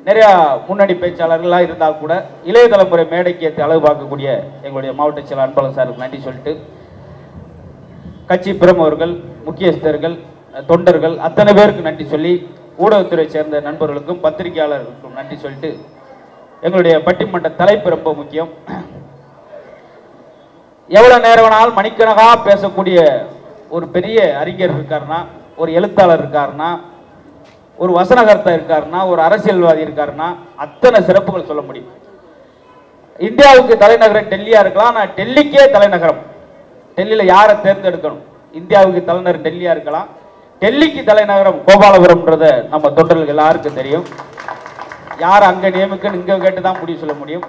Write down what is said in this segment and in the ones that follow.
நிறையா முன்னணி பேச்சாளர்கள்லாம் இருந்தால் கூட இளைய தலைமுறை மேடைக்கு ஏற்று அளவு பார்க்கக்கூடிய எங்களுடைய மாவட்ட செயலர் அன்பழகன் சாருக்கு நன்றி சொல்லிட்டு கட்சி பிரமுகர்கள் முக்கியஸ்தர்கள் தொண்டர்கள் அத்தனை பேருக்கு நன்றி சொல்லி ஊடகத்துறை சேர்ந்த நண்பர்களுக்கும் பத்திரிகையாளர்களுக்கும் நன்றி சொல்லிட்டு எங்களுடைய பட்டிமன்ற தலைப்பு ரொம்ப முக்கியம் எவ்வளவு நேரம் வேணாலும் மணிக்கணக்காக பேசக்கூடிய ஒரு பெரிய அறிஞர் இருக்காருன்னா ஒரு எழுத்தாளர் இருக்காருன்னா ஒரு வசனகர்த்தா இருக்காருன்னா ஒரு அரசியல்வாதி இருக்காருன்னா அத்தனை சிறப்புகள் சொல்ல முடியும் இந்தியாவுக்கு தலைநகரம் டெல்லியா இருக்கலாம் ஆனால் டெல்லிக்கே தலைநகரம் டெல்லியில யாரை தேர்ந்தெடுக்கணும் இந்தியாவுக்கு தலைநகரம் டெல்லியா இருக்கலாம் டெல்லிக்கு தலைநகரம் கோபாலபுரம்ன்றத நம்ம தொண்டர்கள் எல்லாருக்கும் தெரியும் யார் அங்க நியமிக்கணும் இங்க கேட்டு தான் முடிவு சொல்ல முடியும்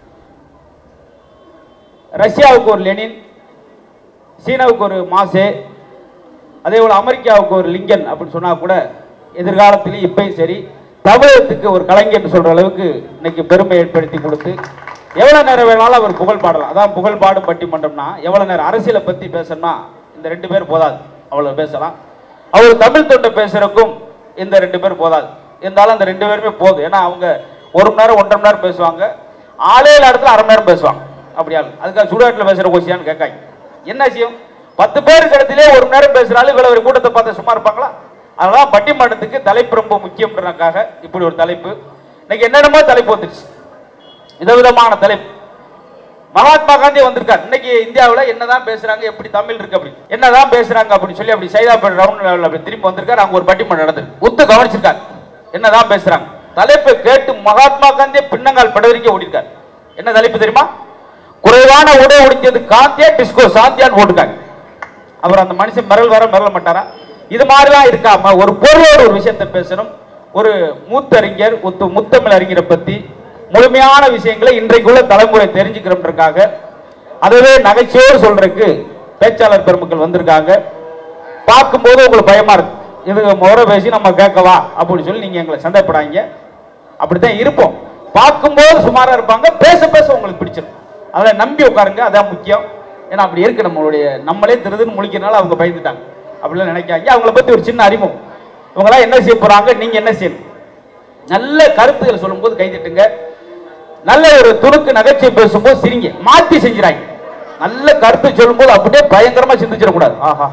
ரஷ்யாவுக்கு ஒரு லெனின் சீனாவுக்கு ஒரு மாசே அதே போல் அமெரிக்காவுக்கு ஒரு லிங்கன் அப்படின்னு சொன்னா கூட எதிர்காலத்திலையும் இப்பயும் சரி தமிழகத்துக்கு ஒரு கலைஞர்னு சொல்ற அளவுக்கு இன்னைக்கு பெருமை ஏற்படுத்தி கொடுத்து எவ்வளவு நேரம் வேணாலும் அவர் புகழ் பாடலாம் அதான் புகழ் பாடும் பட்டிமன்றம்னா எவ்வளவு நேரம் அரசியலை பத்தி பேசணும்னா இந்த ரெண்டு பேர் போதாது அவ்வளவு பேசலாம் அவர் தமிழ் தொண்டை பேசுறதுக்கும் இந்த ரெண்டு பேர் போதாது இருந்தாலும் அந்த ரெண்டு பேருமே போதும் ஏன்னா அவங்க ஒரு மணி நேரம் ஒன்றரை மணி நேரம் பேசுவாங்க ஆளே இல்லாத இடத்துல அரை மணி நேரம் பேசுவாங்க அப்படியா அதுக்காக சுடுகாட்டில் பேசுற கொசியான்னு கேட்காங்க என்ன விஷயம் பத்து பேருக்கு இடத்திலே ஒரு மணி நேரம் பேசுறாலும் இவ்வளவு ஒரு கூட்டத்தை பார்த்து சும்மா இருப்பாங்களா அதனால பட்டிமன்றத்துக்கு தலைப்பு ரொம்ப முக்கியம்ன்றதுக்காக இப்படி ஒரு தலைப்பு இன்னைக்கு என்னென்னமோ தலைப்பு வந்துருச்சு விதவிதமான தலைப்பு மகாத்மா காந்தி வந்திருக்கார் இன்னைக்கு இந்தியாவில் என்னதான் பேசுறாங்க எப்படி தமிழ் இருக்கு அப்படி என்னதான் பேசுறாங்க அப்படின்னு சொல்லி அப்படி சைதாப்பேட் ரவுண்ட் லெவலில் அப்படி திரும்பி வந்திருக்காரு அங்க ஒரு பட்டிமன்றம் நடந்தது உத்து கவனிச்சிருக்காரு என்னதான் பேசுறாங்க தலைப்பை கேட்டு மகாத்மா காந்தியை பின்னங்கால் படவரிக்க ஓடிருக்காரு என்ன தலைப்பு தெரியுமா குறைவான உடை உடிஞ்சது காந்தியா டிஸ்கோ சாந்தியான்னு போட்டுருக்காங்க அப்புறம் அந்த மனுஷன் மிரல் வர மிரள மாட்டாரா இது மாதிரிலாம் இருக்காம ஒரு பொருளோட ஒரு விஷயத்தை பேசணும் ஒரு மூத்தறிஞர் முத்து முத்தமிழ் அறிஞரை பத்தி முழுமையான விஷயங்களை இன்றைக்குள்ள தலைமுறை தெரிஞ்சுக்கிறோம்ன்றக்காக அதுவே நகைச்சுவையோடு சொல்றதுக்கு பேச்சாளர் பெருமக்கள் வந்திருக்காங்க பார்க்கும்போது உங்களுக்கு பயமா இருக்கு இது முறை பேசி நம்ம கேட்கவா அப்படின்னு சொல்லி நீங்க எங்களை சந்தேகப்படாதீங்க அப்படித்தான் இருப்போம் பார்க்கும்போது சுமாரா இருப்பாங்க பேச பேச உங்களுக்கு பிடிச்சிடும் அதை நம்பி உட்காருங்க அதான் முக்கியம் ஏன்னா அப்படி இருக்கு நம்மளுடைய நம்மளே திருதுன்னு முழிக்கிறனால அவங்க பயந்துட்டாங்க அப்படிலாம் நினைக்காங்க அவங்கள பத்தி ஒரு சின்ன அறிமுகம் இவங்களாம் என்ன செய்ய போறாங்க நீங்க என்ன செய்யணும் நல்ல கருத்துக்கள் சொல்லும்போது கைதட்டுங்க நல்ல ஒரு துணுக்கு நகைச்சுவை பேசும்போது சிரிங்க மாத்தி செஞ்சுறாங்க நல்ல கருத்து சொல்லும்போது அப்படியே பயங்கரமா சிந்திச்சிடக்கூடாது ஆஹா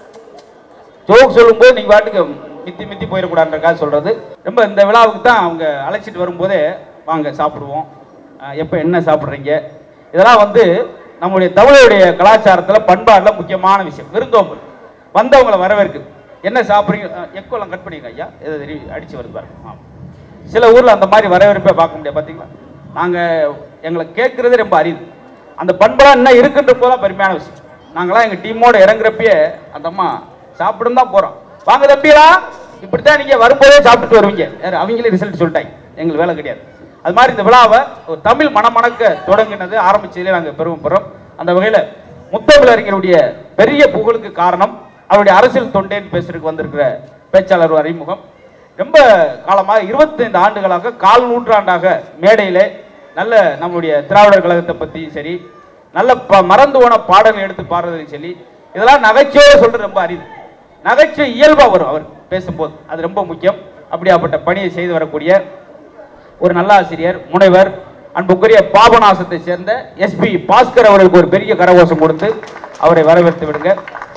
ஜோக் சொல்லும்போது நீங்க பாட்டுக்கு மித்தி மித்தி போயிடக்கூடாதுன்றக்காக சொல்றது ரொம்ப இந்த விழாவுக்கு தான் அவங்க அழைச்சிட்டு வரும்போதே வாங்க சாப்பிடுவோம் அஹ் எப்ப என்ன சாப்பிட்றீங்க இதெல்லாம் வந்து நம்முடைய தமிழுடைய கலாச்சாரத்துல பண்பாடுல முக்கியமான விஷயம் விருந்தோம்பல் வந்தவங்களை வரவேற்கு என்ன சாப்பிட்றீங்க அஹ் எக்கோலாம் கட் பண்ணிங்க ஐயா எதை தெரி- அடிச்சு வருது பாருங்க ஆ. சில ஊர்ல அந்த மாதிரி வரவேற்பே பார்க்க முடியாது பாத்தீங்களா நாங்க எங்களை கேட்கறதே ரொம்ப அரிது அந்த பண்பெல்லாம் இன்னும் இருக்குன்ற போதான் பெருமையான விஷயம் நாங்களாம் எங்க டீமோட இறங்குறப்பயே அந்த அம்மா சாப்பிடும் தான் போறோம் வாங்க தம்பியா இப்படித்தான் நீங்க வரும்போதே சாப்பிட்டுட்டு வருவீங்க யாரு அவங்களே ரிசல்ட் சொல்லிட்டாங்க எங்களுக்கு வேலை கிடையாது அது மாதிரி இந்த விழாவை ஒரு தமிழ் மணமணக்க தொடங்கினது ஆரம்பிச்சதுலேயே நாங்கள் பெருமைப்படுறோம் அந்த வகையில் முத்தமிழ் அறிஞருடைய பெரிய புகழுக்கு காரணம் அவருடைய அரசியல் தொண்டேன்னு பேசுறதுக்கு வந்திருக்கிற பேச்சாளர் ஒரு அறிமுகம் ரொம்ப காலமாக இருபத்தைந்து ஆண்டுகளாக கால் நூற்றாண்டாக மேடையிலே நல்ல நம்முடைய திராவிடர் கழகத்தை பற்றியும் சரி நல்ல ப மறந்து போன பாடல்கள் எடுத்து பாடுறதையும் சரி இதெல்லாம் நகைச்சுவையோடு சொல்றது ரொம்ப அரிது நகைச்சுவை இயல்பாக வரும் அவர் பேசும்போது அது ரொம்ப முக்கியம் அப்படியாப்பட்ட பணியை செய்து வரக்கூடிய ஒரு நல்ல ஆசிரியர் முனைவர் அன்புக்குரிய பாபநாசத்தை சேர்ந்த எஸ்பி பாஸ்கர் அவர்களுக்கு ஒரு பெரிய கரகோஷம் கொடுத்து அவரை வரவேற்று விடுங்க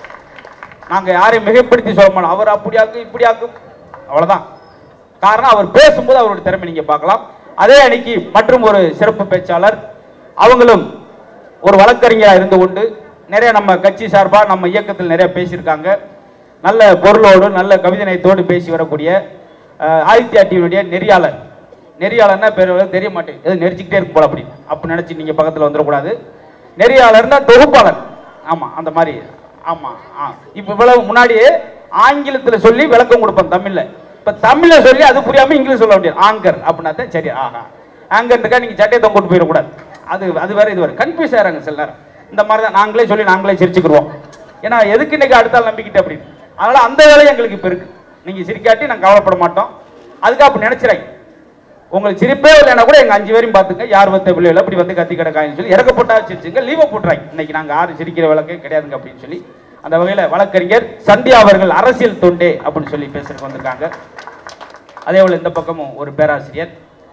நாங்க யாரையும் மிகைப்படுத்தி சொல்ல மாட்டோம் அவர் அப்படியாக்கும் இப்படியாக்கும் அவ்வளவுதான் காரணம் அவர் பேசும்போது அவருடைய திறமை நீங்க பார்க்கலாம் அதே அன்னைக்கு மற்றும் ஒரு சிறப்பு பேச்சாளர் அவங்களும் ஒரு வழக்கறிஞராக இருந்து கொண்டு நிறைய நம்ம கட்சி சார்பா நம்ம இயக்கத்தில் நிறைய பேசியிருக்காங்க நல்ல பொருளோடு நல்ல கவிதை நயத்தோடு பேசி வரக்கூடிய அஹ், ஆதித்யா டிவியுடைய நெறியாளர் நெறியாளர்னா பேர் எவ்வளவு தெரிய மாட்டேங்குது எது நெரிச்சிக்கிட்டே இருக்கும் போல அப்படி அப்படி நினைச்சு நீங்க பக்கத்துல வந்துடக்கூடாது நெறியாளர்னா தொகுப்பாளர் ஆமா அந்த மாதிரி ஆமா ஆ இப்போ இவ்வளவு முன்னாடியே ஆங்கிலத்துல சொல்லி விளக்கம் கொடுப்பேன் தமிழ்ல இப்ப தமிழ்ல சொல்லி அது புரியாம இங்கிலீஷ் சொல்ல முடியாது ஆங்கர் அப்படின்னா தான் சரி ஆஹா ஆங்கர்னுக்கா நீங்க சட்டையை தொங்க கொண்டு போயிடக்கூடாது அது அது வேற இது வேற கன்ஃபியூஸ் ஆகிறாங்க சில நேரம் இந்த மாதிரி தான் நாங்களே சொல்லி நாங்களே சிரிச்சுக்கிடுவோம் ஏன்னா எதுக்கு இன்னைக்கு அடுத்தால் நம்பிக்கிட்டு அப்படின்னு அதனால அந்த வேலை எங்களுக்கு இப்ப இருக்கு நீங்க சிரிக்காட்டி நாங்க கவலைப்பட மாட்டோம் அதுக்கு அப்படி நினைச்சிடாங்க உங்களுக்கு சிரிப்பே இல்லைன்னா கூட எங்க அஞ்சு பேரையும் பார்த்துங்க யார் வந்த பிள்ளைகள் அப்படி வந்து கத்தி கிடக்காங்கன்னு சொல்லி இறக்கப்பட்டா சிரிச்சுங்க லீவை போட்டுறாங்க இன்னைக்கு நாங்க யாரும் சிரிக்கிற வழக்கே கிடையாதுங்க அப்படின்னு சொல்லி அந்த வகையில வழக்கறிஞர் சந்தியா அவர்கள் அரசியல் தொண்டே அப்படின்னு சொல்லி பேசுறதுக்கு வந்திருக்காங்க அதே போல இந்த பக்கமும் ஒரு பேராசிரியர்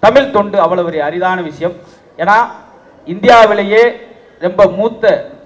தமிழ் தொண்டு அவ்வளவு ஒரு அரிதான விஷயம் ஏன்னா இந்தியாவிலேயே ரொம்ப மூத்த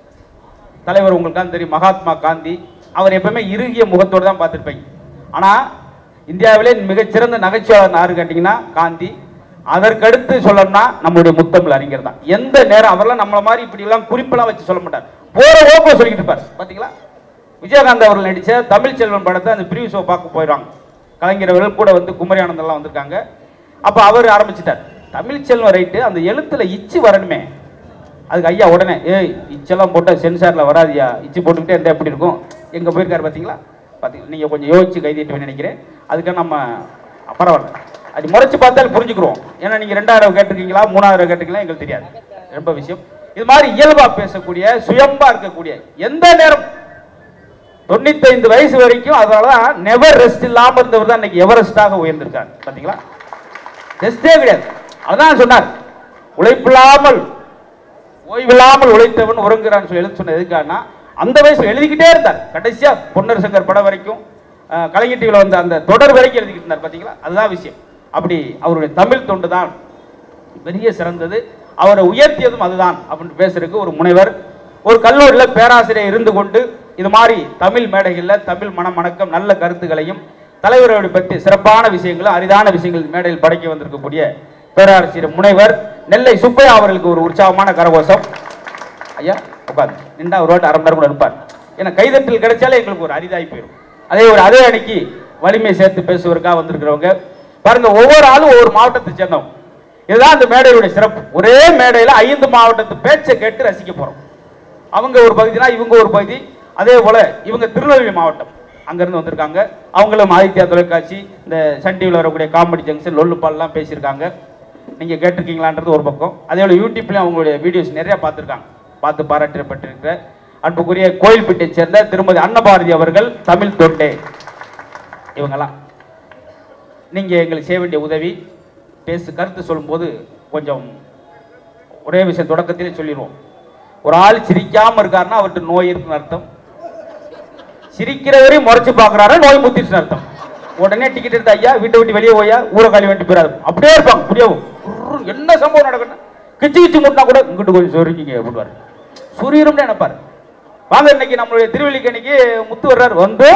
தலைவர் உங்களுக்காக தெரியும் மகாத்மா காந்தி அவர் எப்பவுமே இறுகிய முகத்தோடு தான் பார்த்துருப்பீங்க ஆனால் இந்தியாவிலே மிகச்சிறந்த நகைச்சுவாளர் யாரு கேட்டிங்கன்னா காந்தி அதற்கடுத்து சொல்லணும்னா நம்மளுடைய முத்தமிழ் அறிஞர் தான் எந்த நேரம் அவரெல்லாம் நம்மள மாதிரி இப்படிலாம் குறிப்பெல்லாம் வச்சு சொல்ல மாட்டார் போற ஓப்ப சொல்லிக்கிட்டு இருப்பார் பார்த்தீங்களா விஜயகாந்த் அவர்கள் நடித்த தமிழ் செல்வன் படத்தை அந்த பிரிவு ஷோ பார்க்க போயிடுவாங்க கலைஞர் அவர்கள் கூட வந்து குமரி ஆனந்தெல்லாம் வந்திருக்காங்க அப்போ அவர் ஆரம்பிச்சிட்டார் தமிழ் செல்வன் ரைட்டு அந்த எழுத்துல இச்சு வரணுமே அதுக்கு ஐயா உடனே ஏய் இச்செல்லாம் போட்டால் சென்சாரில் வராதியா இச்சு போட்டுக்கிட்டே இருந்தால் எப்படி இருக்கும் எங்கே போயிருக்காரு பார்த்தீங்களா பார்த்தீங்களா நீங்கள் கொஞ்சம் யோசிச்சு கைதிட்டுவேன் நினைக்கிறேன் அதுக்காக நம்ம பரவாயில்ல அது முறைச்சு பார்த்தாலும் புரிஞ்சுக்கிறோம் ஏன்னா நீங்கள் ரெண்டாயிரம் கேட்டிருக்கீங்களா மூணாயிரம் கேட்டிருக்கீங்களா எங்களுக்கு தெரியாது ரொம்ப விஷயம் இது மாதிரி இயல்பாக பேசக்கூடிய சுயம்பா இருக்கக்கூடிய எந்த நேரம் தொண்ணூத்தைந்து வயசு வரைக்கும் அதனால தான் நெவர் ரெஸ்ட் இல்லாமல் இருந்தவர் தான் இன்னைக்கு எவரெஸ்டாக உயர்ந்திருக்கார் பார்த்தீங்களா ரெஸ்டே கிடையாது அதான் சொன்னார் உழைப்பில்லாமல் ஓய்வில்லாமல் உழைத்தவன் உறங்குறான்னு சொல்லி எழுதி சொன்ன எதுக்கானா அந்த வயசுல எழுதிக்கிட்டே இருந்தார் கடைசியா பொன்னர் சங்கர் படம் வரைக்கும் அஹ், கலைஞர் டிவியில் வந்த அந்த தொடர் வரைக்கும் எழுதிக்கிட்டு இருந்தார் பார்த்தீங்களா அதுதான் விஷயம் அப்படி அவருடைய தமிழ் தொண்டு தான் பெரிய சிறந்தது அவரை உயர்த்தியதும் அதுதான் அப்படின்னு பேசுறதுக்கு ஒரு முனைவர் ஒரு கல்லூரியில் பேராசிரியர் இருந்து கொண்டு இது மாதிரி தமிழ் மேடைகளில் தமிழ் மனமணக்கம் நல்ல கருத்துக்களையும் தலைவர்களை பற்றி சிறப்பான விஷயங்களும் அரிதான விஷயங்கள் மேடையில் படைக்க வந்திருக்கக்கூடிய பேராசிரியர் முனைவர் நெல்லை சுப்பையா அவர்களுக்கு ஒரு உற்சாகமான கரகோஷம் ஐயா உட்காந்து நின்றா ஒரு வாட்டி அரை மணி நேரம் கூட இருப்பார் ஏன்னா கைதட்டல் கிடைச்சாலே எங்களுக்கு ஒரு அரிதாகி போயிடும் அதே ஒரு அதே அன்னைக்கு வலிமை சேர்த்து பேசுவதற்காக வந்திருக்கிறவங்க பாருங்க ஒவ்வொரு ஆளும் ஒவ்வொரு மாவட்டத்தை சேர்ந்தவங்க இதுதான் அந்த மேடையுடைய சிறப்பு ஒரே மேடையில் ஐந்து மாவட்டத்து பேச்சை கேட்டு ரசிக்க போறோம் அவங்க ஒரு பகுதினா இவங்க ஒரு பகுதி அதே போல இவங்க திருநெல்வேலி மாவட்டம் அங்கிருந்து வந்திருக்காங்க அவங்களும் ஆதித்யா தொலைக்காட்சி இந்த சன் டிவியில் வரக்கூடிய காமெடி ஜங்ஷன் லொல்லுப்பால்லாம் பேசியிருக்காங்க நீங்கள் கேட்டிருக்கீங்களான்றது ஒரு பக்கம் அதே போல் யூடியூப்லேயும் அவங்களுடைய வீடியோஸ் நிறைய பார்த்துருக்காங்க பார்த்து பாராட்டப்பட்டிருக்கிற அன்புக்குரிய கோயில்பேட்டை சேர்ந்த திருமதி அன்னபாரதி அவர்கள் தமிழ் தொண்டே இவங்கெல்லாம் நீங்கள் எங்களுக்கு செய்ய வேண்டிய உதவி பேசு கருத்து சொல்லும்போது கொஞ்சம் ஒரே விஷயம் தொடக்கத்திலே சொல்லிடுவோம் ஒரு ஆள் சிரிக்காம இருக்காருன்னா அவர்கிட்ட நோய் இருக்குன்னு அர்த்தம் சிரிக்கிறவரையும் முறைச்சு பார்க்கறாரு நோய் முத்திருச்சுன்னு அர்த்தம் உடனே டிக்கெட் எடுத்து ஐயா வீட்டை விட்டு வெளியே போயா ஊரை காலி வேண்டி போயிடாது அப்படியே இருப்பாங்க புரியவும் உர்ரு, என்ன சம்பவம் நடக்கணும் கிச்சு கிச்சு முட்டினா கூட இங்கிட்டு கொஞ்சம் சொருக்கிங்க அப்படின்வாரு சுரீரும்னு நினைப்பாரு வாங்க இன்னைக்கு நம்மளுடைய திருவள்ளிக்கணிக்கு முத்து வர்றாரு வந்து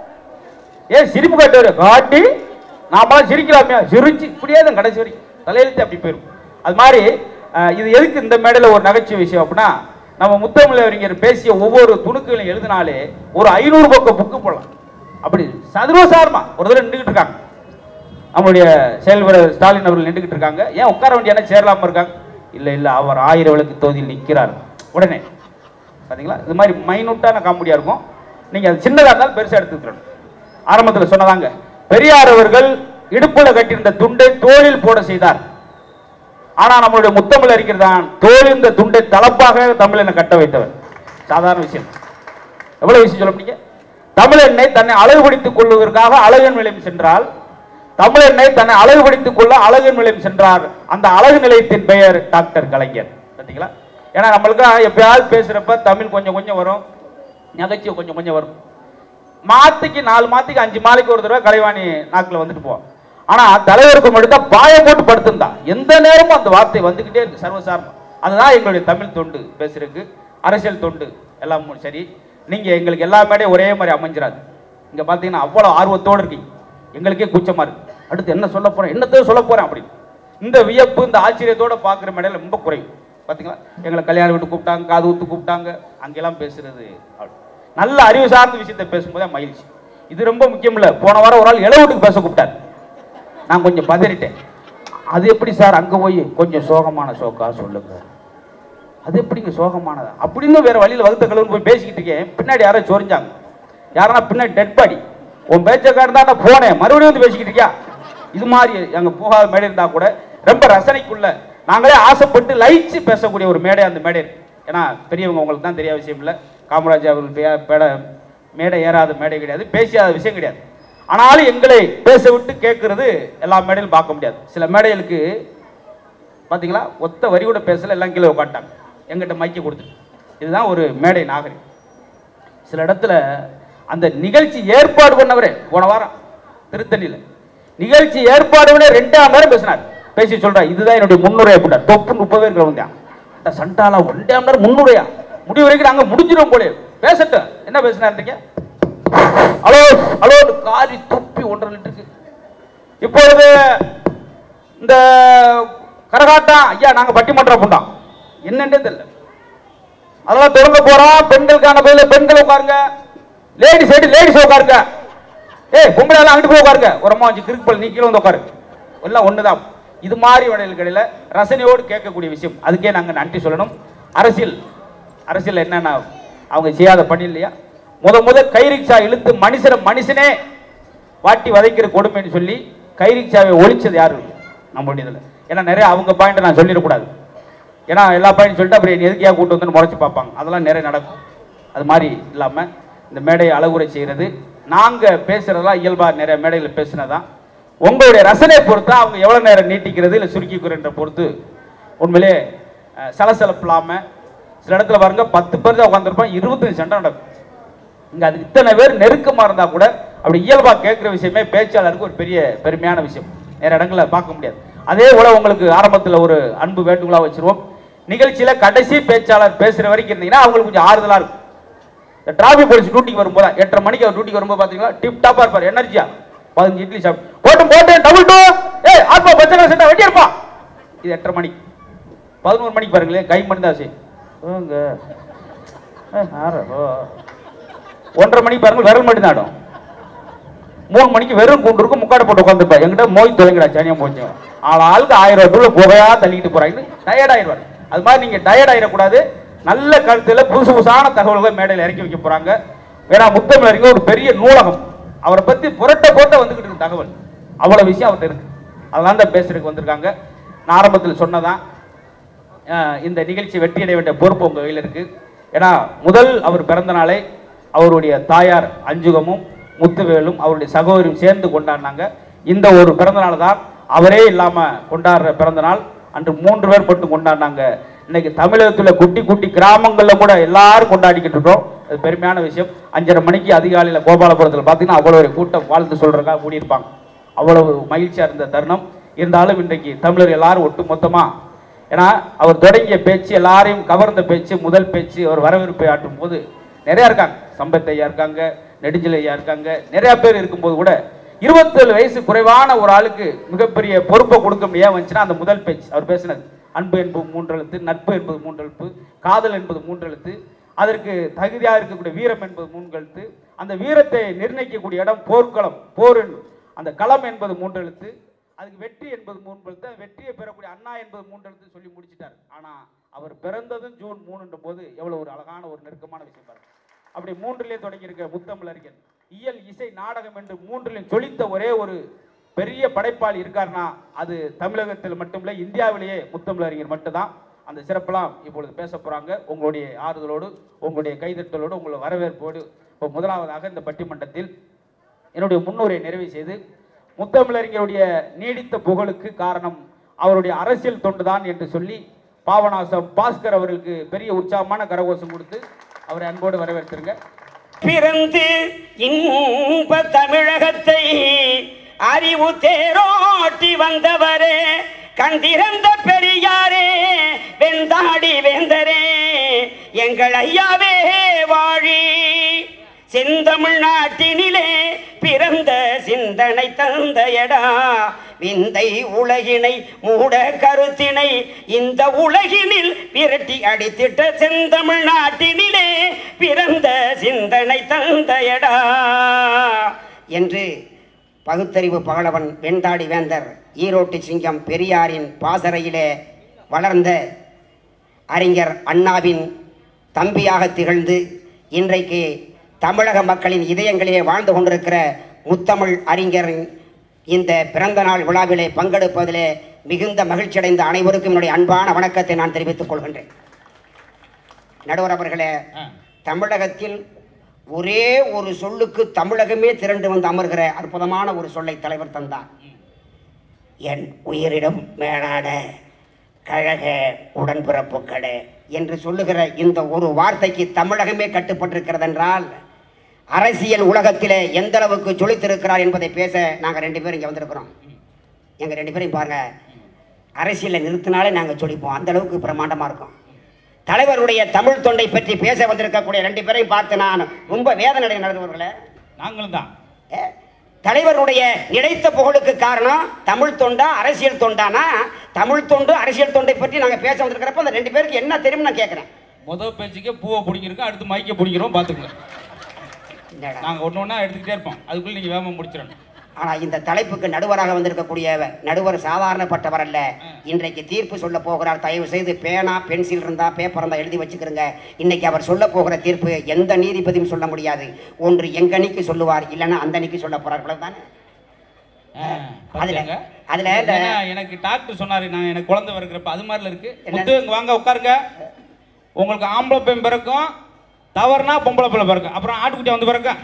ஏன் சிரிப்பு காட்டுவாரு காட்டி நாமெல்லாம் சிரிக்கலாமே சிரிச்சு இப்படியே தான் கடைசி வரைக்கும் தலையெழுத்து அப்படி போயிடும் அது மாதிரி அஹ், இது எதுக்கு இந்த மேடையில் ஒரு நகைச்சுவை விஷயம் அப்படின்னா நம்ம முத்தமிழ் அறிஞர் பேசிய ஒவ்வொரு துணுக்குகளையும் எழுதினாலே ஒரு ஐநூறு பக்கம் புக்கு போடலாம் அப்படி சதுரசாரமா ஒரு தடவை நின்றுக்கிட்டு இருக்காங்க நம்மளுடைய செயல்வீரர் ஸ்டாலின் அவர்கள் நின்றுக்கிட்டு இருக்காங்க ஏன் உட்கார வேண்டிய என்ன சேரலாம இருக்காங்க இல்லை இல்லை அவர் ஆயிரம் விளக்கு தொகுதியில் நிற்கிறார் உடனே பாத்தீங்களா இது மாதிரி மைனூட்டான காமெடியாக இருக்கும் நீங்கள் அது சின்னதாக இருந்தாலும் பெருசாக எடுத்துக்கிறோம் ஆரம்பத்தில் சொன்னதாங்க பெரியார் அவர்கள் இடுப்புல கட்டியிருந்த துண்டை தோளில் போட செய்தார் ஆனா நம்மளுடைய முத்தமிழ் அறிஞர் தான் தோளில் இந்த துண்டை தலப்பாக தமிழனை கட்ட வைத்தவர் சாதாரண விஷயம் எவ்வளவு விஷயம் சொல்ல முடியுங்க தமிழெண்ணை தன்னை அழகுபடுத்திக் கொள்வதற்காக அழகன் நிலையம் சென்றால் தமிழெண்ணை தன்னை அழகுபடுத்திக் கொள்ள அழகன் நிலையம் சென்றார் அந்த அழகு நிலையத்தின் பெயர் டாக்டர் கலைஞர் பார்த்தீங்களா ஏன்னா நம்மளுக்கு எப்பயாவது பேசுறப்ப தமிழ் கொஞ்சம் கொஞ்சம் வரும் நகைச்சுவை கொஞ்சம் கொஞ்சம் வரும் மாத்துக்கு நாலு மாத்துக்கு அஞ்சு மாலைக்கு ஒரு தடவை கலைவாணி நாக்குல வந்துட்டு போவோம் ஆனா தலைவருக்கு மட்டும் பாயம் போட்டு படுத்திருந்தான் எந்த நேரமும் அந்த வார்த்தை வந்துகிட்டே இருக்கு சர்வசாரம் அதுதான் எங்களுடைய தமிழ் தொண்டு பேசுறதுக்கு அரசியல் தொண்டு எல்லாம் சரி நீங்க எங்களுக்கு எல்லா மேடையும் ஒரே மாதிரி அமைஞ்சிராது இங்க பாத்தீங்கன்னா அவ்வளவு ஆர்வத்தோடு இருக்கீங்க எங்களுக்கே கூச்சமா இருக்கு அடுத்து என்ன சொல்ல போறேன் என்னத்தையோ சொல்ல போறேன் அப்படின்னு இந்த வியப்பு இந்த ஆச்சரியத்தோட பார்க்குற மேடையில் ரொம்ப குறையும் பாத்தீங்களா எங்களை கல்யாணம் வீட்டு கூப்பிட்டாங்க காது ஊத்து கூப்பிட்டாங்க அங்கெல்லாம் பேசுறது அப்படி. நல்ல அறிவு சார்ந்த விஷயத்தை பேசும்போது மகிழ்ச்சி இது ரொம்ப முக்கியம் இல்ல போன வாரம் ஒரு ஆள் இளவட்டுக்கு பேச கூப்பிட்டார் நான் கொஞ்சம் பதறிட்டேன் அது எப்படி சார் அங்க போய் கொஞ்சம் சோகமான சோக்கா சொல்லுங்க அது எப்படிங்க சோகமானதா அப்படின்னு வேற வழியில வகுத்த கலவன் போய் பேசிக்கிட்டு இருக்கேன் பின்னாடி யாரோ சொரிஞ்சாங்க யாரா பின்னாடி டெட் பாடி உன் பேச்சக்காரன் தான் நான் போனேன் மறுபடியும் வந்து பேசிக்கிட்டு இருக்கியா இது மாதிரி அங்க போகாத மேடை இருந்தா கூட ரொம்ப ரசனைக்குள்ள நாங்களே ஆசைப்பட்டு லயிச்சு பேசக்கூடிய ஒரு மேடை அந்த மேடை இருக்கு ஏன்னா பெரியவங்க உங்களுக்கு தான் தெரியாத விஷயம் இல்லை காமராஜர் அவர்கள் பே- பேட மேடை ஏறாத மேடை கிடையாது பேசியாத விஷயம் கிடையாது ஆனாலும் எங்களை பேச விட்டு கேட்கறது எல்லா மேடையிலும் பார்க்க முடியாது சில மேடைகளுக்கு பாத்தீங்களா ஒத்த வரி கூட பேசல எல்லாம் கீழே உட்காந்துட்டாங்க எங்கிட்ட மைக்க கொடுத்துட்டு இதுதான் ஒரு மேடை நாகரிகம் சில இடத்துல அந்த நிகழ்ச்சி ஏற்பாடு பண்ணவரே போன வாரம் திருத்தணியில் நிகழ்ச்சி ஏற்பாடு பண்ண ரெண்டாம் நேரம் பேசினார் பேசி சொல்றா இதுதான் என்னுடைய முன்னுரை அப்படின்னா தொப்பு முப்பது பேர் இருக்கிறவங்க தான். இந்த சண்டாலா ஒன் டே நேரம் முன்னுரையா முடிவு வரைக்கும் நாங்க முடிஞ்சிடும் போலே பேசட்டும் என்ன பேசினாருங்க ஹலோ ஹலோ காரி துப்பி ஒன்றரை லிட்டருக்கு இப்பொழுது இந்த கரகாட்டம் ஐயா நாங்க பட்டிமன்றம் புண்டோம் என்னன்னே தெரியல அதெல்லாம் திறந்து போறோம் பெண்களுக்கான பதில பெண்கள் உட்காருங்க லேடிஸ் சைடு லேடிஸ் உட்காருங்க ஏய் பொம்பளை எல்லாம் அங்கிட்டு போய் உட்காருங்க ஒரு அம்மா வச்சு கிறுக்கு பல் நீ கீழே வந்து உட்காரு எல்லாம் ஒண்ணுதான் இது மாதிரி வடையில் கடையில் ரசனையோடு கேட்கக்கூடிய விஷயம் அதுக்கே நாங்க நன்றி சொல்லணும் அரசியல் அரசியல் என்னன்னா அவங்க செய்யாத பணி இல்லையா முத முத கை ரிக்ஷா இழுத்து மனுஷனை மனுஷனே வாட்டி வதைக்கிற கொடுமைன்னு சொல்லி கை ரிக்ஷாவை ஒழிச்சது யாரு நம்மளுடைய இதில் ஏன்னா நிறைய அவங்க பாயிண்ட் நான் சொல்லிடக்கூடாது ஏன்னா எல்லா பாயிண்ட் சொல்லிட்டு அப்புறம் என்னை எதுக்கியா கூட்டு வந்து முறைச்சு பார்ப்பாங்க அதெல்லாம் நிறைய நடக்கும் அது மாதிரி இல்லாமல் இந்த மேடையை அழகுரை செய்கிறது நாங்கள் பேசுகிறதெல்லாம் இயல்பாக நிறைய மேடையில் பேசுனதான் உங்களுடைய ரசனை பொறுத்து அவங்க எவ்வளோ நேரம் நீட்டிக்கிறது இல்லை சுருக்கிக்கிறன்ற பொறுத்து உண்மையிலே அஹ், சலசலப்பு இல்லாமல் சில இடத்துல பாருங்க பத்து பேர் தான் உட்காந்துருப்போம் இருபத்தஞ்சு சண்டை நடக்கும் இங்க அது இத்தனை பேர் நெருக்கமா இருந்தா கூட அப்படி இயல்பா கேட்கிற விஷயமே பேச்சாளருக்கு ஒரு பெரிய பெருமையான விஷயம் நிறைய இடங்கள்ல பார்க்க முடியாது அதே போல உங்களுக்கு ஆரம்பத்துல ஒரு அன்பு வேண்டுகோளா வச்சிருவோம் நிகழ்ச்சியில கடைசி பேச்சாளர் பேசுற வரைக்கும் இருந்தீங்கன்னா அவங்களுக்கு கொஞ்சம் ஆறுதலா இருக்கும் இந்த டிராபிக் போலீஸ் டியூட்டிக்கு வரும்போது எட்டரை மணிக்கு அவர் டியூட்டிக்கு வரும்போது பாத்தீங்களா டிப் டாப்பா இருப்பார் எனர்ஜியா பதினஞ்சு இட்லி சாப்பிட்டு போட்டு போட்டு டபுள் டூ ஏய் ஆத்மா பச்சை செட்டா வெட்டி இருப்பான் இது எட்டரை மணிக்கு பதினோரு மணிக்கு பாருங்களேன் கை மணி தான் ஓங்க ஏய், ஆறு, ஓ. ஒன்றரை மணிக்கு பாருங்க விரல் மட்டும் ஆடும் மூணு மணிக்கு வெறும் கூண்டு இருக்கும் முக்காடு போட்டு உட்காந்துருப்பா எங்கிட்ட மோய் தொலைங்கடா சனியா போச்சு ஆள் ஆளுக்கு ஆயிரம் ரூபாய் புகையா தள்ளிக்கிட்டு போறாங்கன்னு டயர்ட் ஆயிடுவார் அது மாதிரி நீங்க டயர்ட் ஆயிடக்கூடாது நல்ல கருத்துல புதுசு புதுசான தகவல்கள் மேடையில் இறக்கி வைக்க போறாங்க ஏன்னா முத்தமிழ் அறிஞர் ஒரு பெரிய நூலகம் அவரை பத்தி புரட்ட போட்ட வந்துகிட்டு இருக்கு தகவல் அவ்வளவு விஷயம் அவர்கிட்ட இருக்கு அதெல்லாம் தான் பேசுறதுக்கு வந்திருக்காங்க நான் ஆரம்பத்தில் சொன்னதான் அஹ் இந்த நிகழ்ச்சி வெற்றி அடைய வேண்டிய பொறுப்பு உங்க கையில் இருக்கு ஏன்னா முதல் அவர் பிறந்த நாளை அவருடைய தாயார் அஞ்சுகமும் முத்துவேலும் அவருடைய சகோதரியும் சேர்ந்து கொண்டாடினாங்க இந்த ஒரு பிறந்த நாள் தான் அவரே இல்லாம கொண்டாடுற பிறந்த நாள் அன்று மூன்று பேர் மட்டும் கொண்டாடினாங்க இன்னைக்கு தமிழகத்துல குட்டி குட்டி கிராமங்கள்ல கூட எல்லாரும் கொண்டாடிக்கிட்டு இருக்கோம் அது பெருமையான விஷயம் அஞ்சரை மணிக்கு அதிகாலையில கோபாலபுரத்தில் பார்த்தீங்கன்னா அவ்வளோ ஒரு கூட்டம் வாழ்த்து சொல்றதுக்காக கூடியிருப்பாங்க அவ்வளவு மகிழ்ச்சியா இருந்த தருணம் இருந்தாலும் இன்றைக்கு தமிழர் எல்லாரும் ஒட்டு மொத்தமா ஏன்னா அவர் தொடங்கிய பேச்சு எல்லாரையும் கவர்ந்த பேச்சு முதல் பேச்சு அவர் வரவேற்பை ஆட்டும் போது நிறைய இருக்காங்க சம்பத் ஐயா இருக்காங்க நெடுஞ்சல் ஐயா இருக்காங்க நிறைய பேர் இருக்கும்போது கூட இருபத்தேழு வயசு குறைவான ஒரு ஆளுக்கு மிகப்பெரிய பொறுப்பை கொடுக்க முடியாது வந்துச்சுன்னா அந்த முதல் பேச்சு அவர் பேசினது அன்பு என்பது மூன்றெழுத்து நட்பு என்பது மூன்றெழுத்து காதல் என்பது மூன்றெழுத்து அதற்கு தகுதியாக இருக்கக்கூடிய வீரம் என்பது மூன்றெழுத்து அந்த வீரத்தை நிர்ணயிக்கக்கூடிய இடம் போர்க்களம் போர் என்பது. அந்த களம் என்பது மூன்றெழுத்து அதுக்கு வெற்றி என்பது மூன்று எழுத்து அந்த வெற்றியை பெறக்கூடிய அண்ணா என்பது மூன்று எழுத்து சொல்லி முடிச்சிட்டார் ஆனா அவர் பிறந்ததும் ஜூன் மூணுன்ற போது எவ்வளவு ஒரு அழகான ஒரு நெருக்கமான விஷயம் பாருங்க அப்படி மூன்றிலே தொடங்கி இருக்க முத்தமிழறிஞர் இயல் இசை நாடகம் என்று மூன்றிலும் சொலித்த ஒரே ஒரு பெரிய படைப்பாளி இருக்காருன்னா அது தமிழகத்தில் மட்டுமில்லை இந்தியாவிலேயே முத்தமிழறிஞர் மட்டும்தான் அந்த சிறப்பெல்லாம் இப்பொழுது பேச போறாங்க உங்களுடைய ஆறுதலோடு உங்களுடைய கைதட்டலோடு உங்களுடைய வரவேற்போடு இப்போ முதலாவதாக இந்த பட்டிமன்றத்தில் என்னுடைய முன்னுரை நிறைவு செய்து முத்தமிழறிஞருடைய நீடித்த புகழுக்கு காரணம் அவருடைய அரசியல் தொண்டுதான் என்று சொல்லி பாவநாசம் பாஸ்கர் அவர்களுக்கு பெரிய உற்சாகமான கரகோஷம் கொடுத்து அவரை அன்போடு வரவேற்றிருங்க பிறந்து இன்ப தமிழகத்தை அறிவு தேரோட்டி வந்தவரே கண்டிருந்த பெரியாரே வெந்தாடி வேந்தரே எங்கள் ஐயாவே வாழி செந்தமிழ்நாட்டினிலே பிறந்த சிந்தனை தந்தையடா விந்தை உலகினை மூட கருத்தினை இந்த உலகினில் விரட்டி அடித்திட்ட செந்தமிழ்நாட்டினிலே பிறந்த சிந்தனை தந்தையடா என்று பகுத்தறிவு பகலவன் வெண்டாடி வேந்தர் ஈரோட்டு சிங்கம் பெரியாரின் பாசறையிலே வளர்ந்த அறிஞர் அண்ணாவின் தம்பியாக திகழ்ந்து இன்றைக்கு தமிழக மக்களின் இதயங்களிலே வாழ்ந்து கொண்டிருக்கிற முத்தமிழ் அறிஞரின் இந்த பிறந்த நாள் விழாவிலே பங்கெடுப்பதிலே மிகுந்த மகிழ்ச்சியடைந்த அனைவருக்கும் என்னுடைய அன்பான வணக்கத்தை நான் தெரிவித்துக் கொள்கின்றேன் நடுவர் அவர்களே தமிழகத்தில் ஒரே ஒரு சொல்லுக்கு தமிழகமே திரண்டு வந்து அமர்கிற அற்புதமான ஒரு சொல்லை தலைவர் தந்தார் என் உயிரிடம் மேலான கழக உடன்பிறப்புகளே என்று சொல்லுகிற இந்த ஒரு வார்த்தைக்கு தமிழகமே கட்டுப்பட்டிருக்கிறது என்றால் அரசியல் உலகத்திலே எந்த அளவுக்கு ஜொலித்திருக்கிறார் என்பதை பேச நாங்கள் ரெண்டு பேரும் இங்கே வந்திருக்கிறோம் எங்க ரெண்டு பேரையும் பாருங்க அரசியலை நிறுத்தினாலே நாங்கள் சொல்லிப்போம் அந்த அளவுக்கு பிரமாண்டமாக இருக்கும் தலைவருடைய தமிழ் தொண்டை பற்றி பேச வந்திருக்கக்கூடிய ரெண்டு பேரையும் பார்த்து நான் ரொம்ப வேதனை நடந்தவர்களே நாங்களும் தான் ஏ, தலைவருடைய நிலைத்த புகழுக்கு காரணம் தமிழ் தொண்டா அரசியல் தொண்டானா தமிழ் தொண்டு அரசியல் தொண்டை பற்றி நாங்கள் பேச வந்திருக்கிறப்ப அந்த ரெண்டு பேருக்கு என்ன தெரியும் நான் கேட்குறேன் முதல் பேச்சுக்கே பூவை பிடிங்கிருக்கோம் அடுத்து மைக்கை பிடிக்கிறோம் பார்த்துக்கங்க என்னடா நாங்கள் ஒன்று ஒன்றா எடுத்துக்கிட்டே இருப்போம் அதுக்குள்ளே நீங்கள் வேகமாக முடிச்சிடணும் ஆனால் இந்த தலைப்புக்கு நடுவராக வந்திருக்கக்கூடிய நடுவர் சாதாரணப்பட்டவர் அல்ல இன்றைக்கு தீர்ப்பு சொல்ல போகிறார் தயவு செய்து பேனா பென்சில் இருந்தா பேப்பர் இருந்தா எழுதி வச்சுக்கிறங்க இன்னைக்கு அவர் சொல்ல போகிற தீர்ப்பு எந்த நீதிபதியும் சொல்ல முடியாது ஒன்று எங்க அணிக்கு சொல்லுவார் இல்லைன்னா அந்த அணிக்கு சொல்ல போறார் தானே ஆ, அதுல பார்த்துக்கங்க. அதுல இந்த ஏன்னா, எனக்கு டாக்டர் சொன்னாரு நான் எனக்கு குழந்தை பிறக்கிறப்ப அது மாதிரில இருக்கு என்ன? முத்து இங்க வாங்க உட்காருங்க உங்களுக்கு ஆம்பளை பெண் பிறக்கும் தவறுனா பொம்பளை பிள்ளை பிறக்கும் அப்புறம் ஆட்டுக்குட்டி வந்து பிறக்கும்